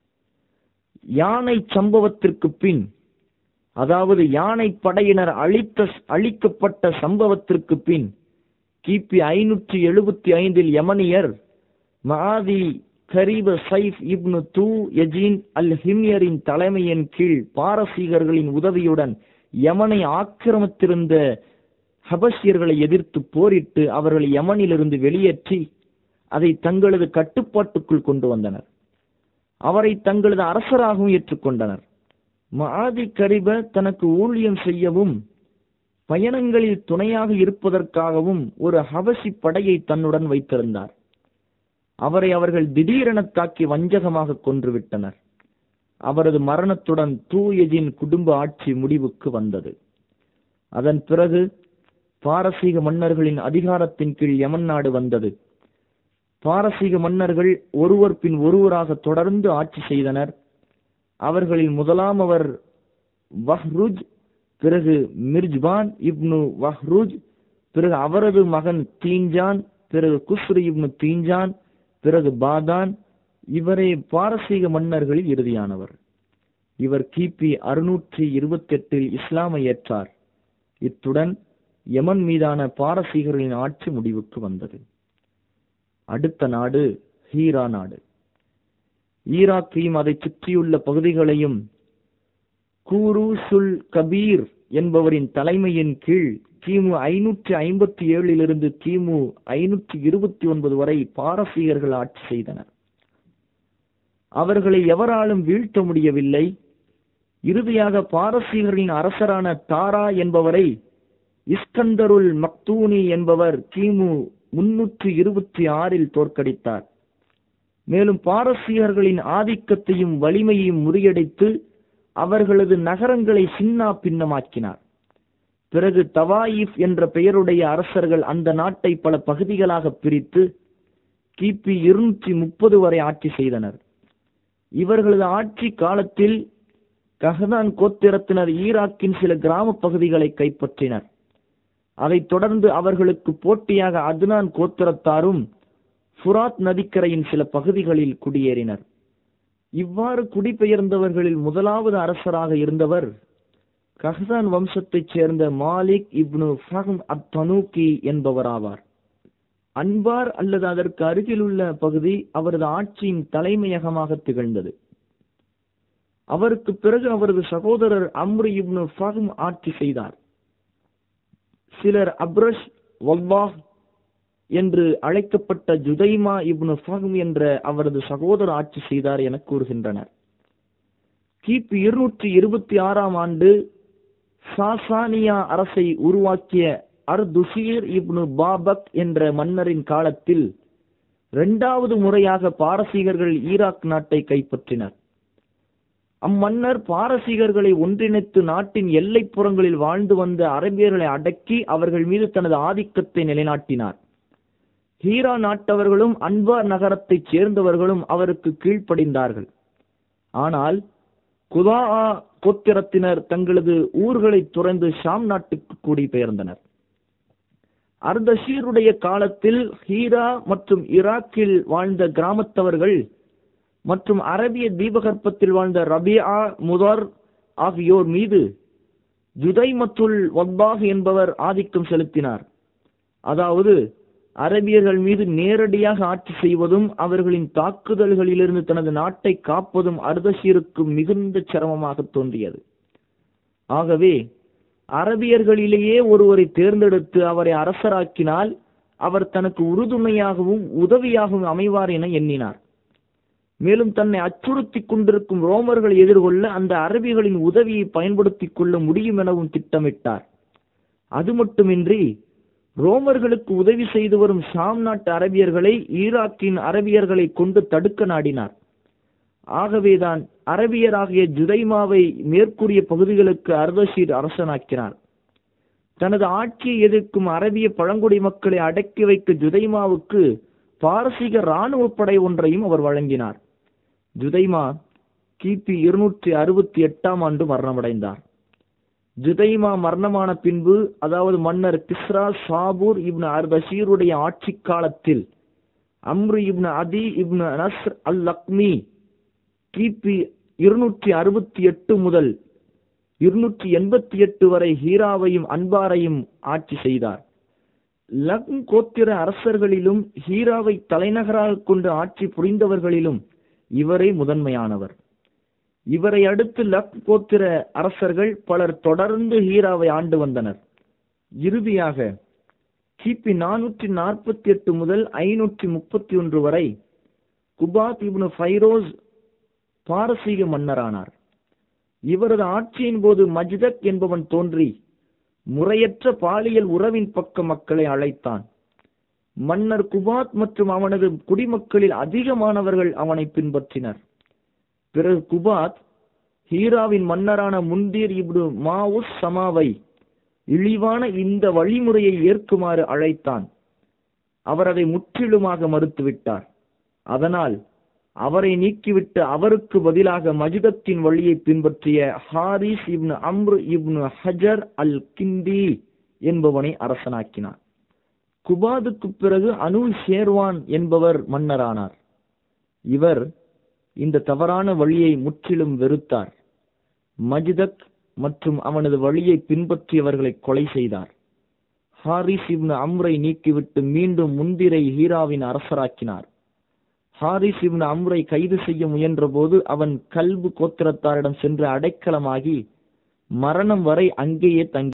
யானை சம்பவத்திற்கு பின் அதாவது யானை படையினர் அழித்த அழிக்கப்பட்ட சம்பவத்திற்கு பின் கிபி ஐநூற்றி எழுபத்தி ஐந்தில் யமனியர் மாதி கரீப சைஃப் இப்னு தூ யஜீன் அல் ஹிம்யரின் தலைமையின் கீழ் பாரசீகர்களின் உதவியுடன் யமனை ஆக்கிரமித்திருந்த ஹபஷியர்களை எதிர்த்து போரிட்டு அவர்களை யமனிலிருந்து வெளியேற்றி அதை தங்களது கட்டுப்பாட்டுக்குள் கொண்டு வந்தனர் அவரை தங்களது அரசராகவும் ஏற்றுக்கொண்டனர் மாதி கரிப தனக்கு ஊழியம் செய்யவும் பயணங்களில் துணையாக இருப்பதற்காகவும் ஒரு ஹபசி படையை தன்னுடன் வைத்திருந்தார் அவரை அவர்கள் திடீரென தாக்கி வஞ்சகமாக கொன்றுவிட்டனர் அவரது மரணத்துடன் தூயஜின் குடும்ப ஆட்சி முடிவுக்கு வந்தது அதன் பிறகு பாரசீக மன்னர்களின் அதிகாரத்தின் கீழ் யமன் நாடு வந்தது பாரசீக மன்னர்கள் ஒருவர் பின் ஒருவராக தொடர்ந்து ஆட்சி செய்தனர் அவர்களில் முதலாம் அவர் வஹ்ருஜ் பிறகு மிர்ஜ்பான் இப்னு வஹ்ருஜ் பிறகு அவரது மகன் தீஞ்சான் பிறகு குஸ்ரு இப்னு தீஞ்சான் பிறகு பாதான் இவரே பாரசீக மன்னர்களில் இறுதியானவர் இவர் கிபி அறுநூற்றி இருபத்தி எட்டில் இஸ்லாமை ஏற்றார் இத்துடன் யமன் மீதான பாரசீகர்களின் ஆட்சி முடிவுக்கு வந்தது அடுத்த நாடு ஹீரா நாடு ஈராக்கையும் அதை சுற்றியுள்ள பகுதிகளையும் கூரு சுல் கபீர் என்பவரின் தலைமையின் கீழ் கிமு ஐநூற்றி ஐம்பத்தி ஏழிலிருந்து கிமு ஐநூற்றி இருபத்தி ஒன்பது வரை பாரசீகர்கள் ஆட்சி செய்தனர் அவர்களை எவராலும் வீழ்த்த முடியவில்லை இறுதியாக பாரசீகரின் அரசரான தாரா என்பவரை இஸ்கந்தருல் மக்தூனி என்பவர் கிமு முன்னூற்றி இருபத்தி ஆறில் தோற்கடித்தார் மேலும் பாரசீகர்களின் ஆதிக்கத்தையும் வலிமையையும் முறியடித்து அவர்களது நகரங்களை சின்னா பின்னமாக்கினார் பிறகு தவாயிப் என்ற பெயருடைய அரசர்கள் அந்த நாட்டை பல பகுதிகளாக பிரித்து கிபி இருநூற்றி முப்பது வரை ஆட்சி செய்தனர் இவர்களது ஆட்சி காலத்தில் கஹதான் கோத்திரத்தினர் ஈராக்கின் சில கிராம பகுதிகளை கைப்பற்றினர் அதைத் தொடர்ந்து அவர்களுக்கு போட்டியாக அத்னான் கோத்திரத்தாரும் ஃபுராத் நதிக்கரையின் சில பகுதிகளில் குடியேறினர் இவ்வாறு குடிபெயர்ந்தவர்களில் முதலாவது அரசராக இருந்தவர் கஹதான் வம்சத்தைச் சேர்ந்த மாலிக் இப்னு ஃபஹம் அத் தனூக்கி என்பவராவார் அன்பார் அல்லது அதற்கு அருகிலுள்ள பகுதி அவரது ஆட்சியின் தலைமையகமாக திகழ்ந்தது அவருக்கு பிறகு அவரது சகோதரர் அம்ரு இப்னு ஃபஹம் ஆட்சி செய்தார் சிலர் அப்ரஷ் வல்வாஹ் என்று அழைக்கப்பட்ட ஜுதைமா இப்னு ஃபஹம் என்ற அவரது சகோதரர் ஆட்சி செய்தார் என கூறுகின்றனர் கிபி இருநூற்றி இருபத்தி ஆறாம் ஆண்டு சாசானியா அரசை உருவாக்கிய அர்துஷீர் இப்னு பாபக் என்ற மன்னரின் காலத்தில் இரண்டாவது முறையாக பாரசீகர்கள் ஈராக் நாட்டை கைப்பற்றினர் அம்மன்னர் பாரசீகர்களை ஒன்றிணைத்து நாட்டின் எல்லைப்புறங்களில் வாழ்ந்து வந்த அரபியர்களை அடக்கி அவர்கள் மீது தனது ஆதிக்கத்தை நிலைநாட்டினார் ஹீரா நாட்டவர்களும் அன்பார் நகரத்தைச் சேர்ந்தவர்களும் அவருக்கு கீழ்ப்படிந்தார்கள் ஆனால் குதா கோத்திரத்தினர் தங்களது ஊர்களை துறந்து ஷாம் நாட்டுக்கு குடிபெயர்ந்தனர் அர்தஷீருடைய காலத்தில் ஹீரா மற்றும் ஈராக்கில் வாழ்ந்த கிராமத்தவர்கள் மற்றும் அரபிய தீபகற்பத்தில் வாழ்ந்த ரபியா முதர் ஆகியோர் மீது ஜுதை மத்துல் வக்பாக் என்பவர் ஆதிக்கம் செலுத்தினார் அதாவது அரபியர்கள் மீது நேரடியாக ஆட்சி செய்வதும் அவர்களின் தாக்குதல்களிலிருந்து தனது நாட்டை காப்பதும் அர்தஷீருக்கு மிகுந்த சிரமமாக தோன்றியது ஆகவே அரபியர்களிலேயே ஒருவரை தேர்ந்தெடுத்து அவரை அரசராக்கினால் அவர் தனக்கு உறுதுணையாகவும் உதவியாகவும் அமைவார் என எண்ணினார் மேலும் தன்னை அச்சுறுத்திக் கொண்டிருக்கும் ரோமர்களை எதிர்கொள்ள அந்த அரபிகளின் உதவியை பயன்படுத்திக் கொள்ள முடியும் எனவும் திட்டமிட்டார் அது மட்டுமின்றி ரோமர்களுக்கு உதவி செய்து வரும் ஷாம் நாட்டு அரபியர்களை ஈராக்கின் அரபியர்களை கொண்டு தடுக்க நாடினார் ஆகவேதான் அரபியராகிய ஜுதைமாவை மேற்கூறிய பகுதிகளுக்கு அர்தஷீர் அரசனாக்கினார் தனது ஆட்சியை எதிர்க்கும் அரபிய பழங்குடி மக்களை அடக்கி வைக்க ஜுதைமாவுக்கு பாரசீக இராணுவ படை ஒன்றையும் அவர் வழங்கினார் ஜுதைமா கிபி இருநூற்றி அறுபத்தி எட்டாம் ஆண்டு மரணமடைந்தார் ஜுதைமா மரணமான பின்பு அதாவது மன்னர் கிஸ்ரா சாபூர் இப்னு அர்தஷீருடைய ஆட்சி காலத்தில் அம்ரு இப்னு அதி இப்னு நஸ்ர் அல் லக்மி கிபி இருநூற்றி அறுபத்தி எட்டு முதல் இருநூற்றி எண்பத்தி எட்டு வரை ஹீராவையும் அன்பாரையும் ஆட்சி செய்தார் லக்ம் கோத்திர அரசர்களிலும் ஹீராவை தலைநகராக கொண்டு ஆட்சி புரிந்தவர்களிலும் இவரே முதன்மையானவர் இவரை அடுத்து லக் கோத்திர அரசர்கள் பலர் தொடர்ந்து ஹீராவை ஆண்டு வந்தனர் இறுதியாக கிபி நானூற்றி நாற்பத்தி எட்டு முதல் ஐநூற்றி முப்பத்தி ஒன்று வரை குபாத் இப்னு ஃபைரோஸ் பாரசீக மன்னரானார் இவரது ஆட்சியின் போது மஜ்தக் என்பவன் தோன்றி முறையற்ற பாலியல் உறவின் பக்க மக்களை அழைத்தான் மன்னர் குபாத் மற்றும் அவனது குடிமக்களில் அதிகமானவர்கள் அவனை பின்பற்றினர் பிறகு குபாத் ஹீராவின் மன்னரான முந்தீர் இப்னு மாவுஸ் சமாவை இழிவான இந்த வழிமுறையை ஏற்குமாறு அழைத்தான் அவர் அதை முற்றிலுமாக மறுத்துவிட்டார் அதனால் அவரை நீக்கிவிட்டு அவருக்கு பதிலாக மஜிதத்தின் வழியை பின்பற்றிய ஹாரிஸ் இப்னு அம்ரு இப்னு ஹஜர் அல் கிந்தி என்பவனை அரசனாக்கினார் குபாதுக்கு பிறகு அனு ஷேர்வான் என்பவர் மன்னரானார் இவர் இந்த தவறான வழியை முற்றிலும் வெறுத்தார் மஜிதக் மற்றும் அவனது வழியை பின்பற்றியவர்களை கொலை செய்தார் ஹாரிஸ் இப்னு அம்ரை நீக்கிவிட்டு மீண்டும் முந்திரை ஹீராவின் அரசராக்கினார் ஹாரிஸ் இப்னு அம்ரை கைது செய்ய முயன்ற போது அவன் கல்பு கோத்திரத்தாரிடம் சென்று அடைக்கலமாகி மரணம் வரை அங்கேயே தங்கி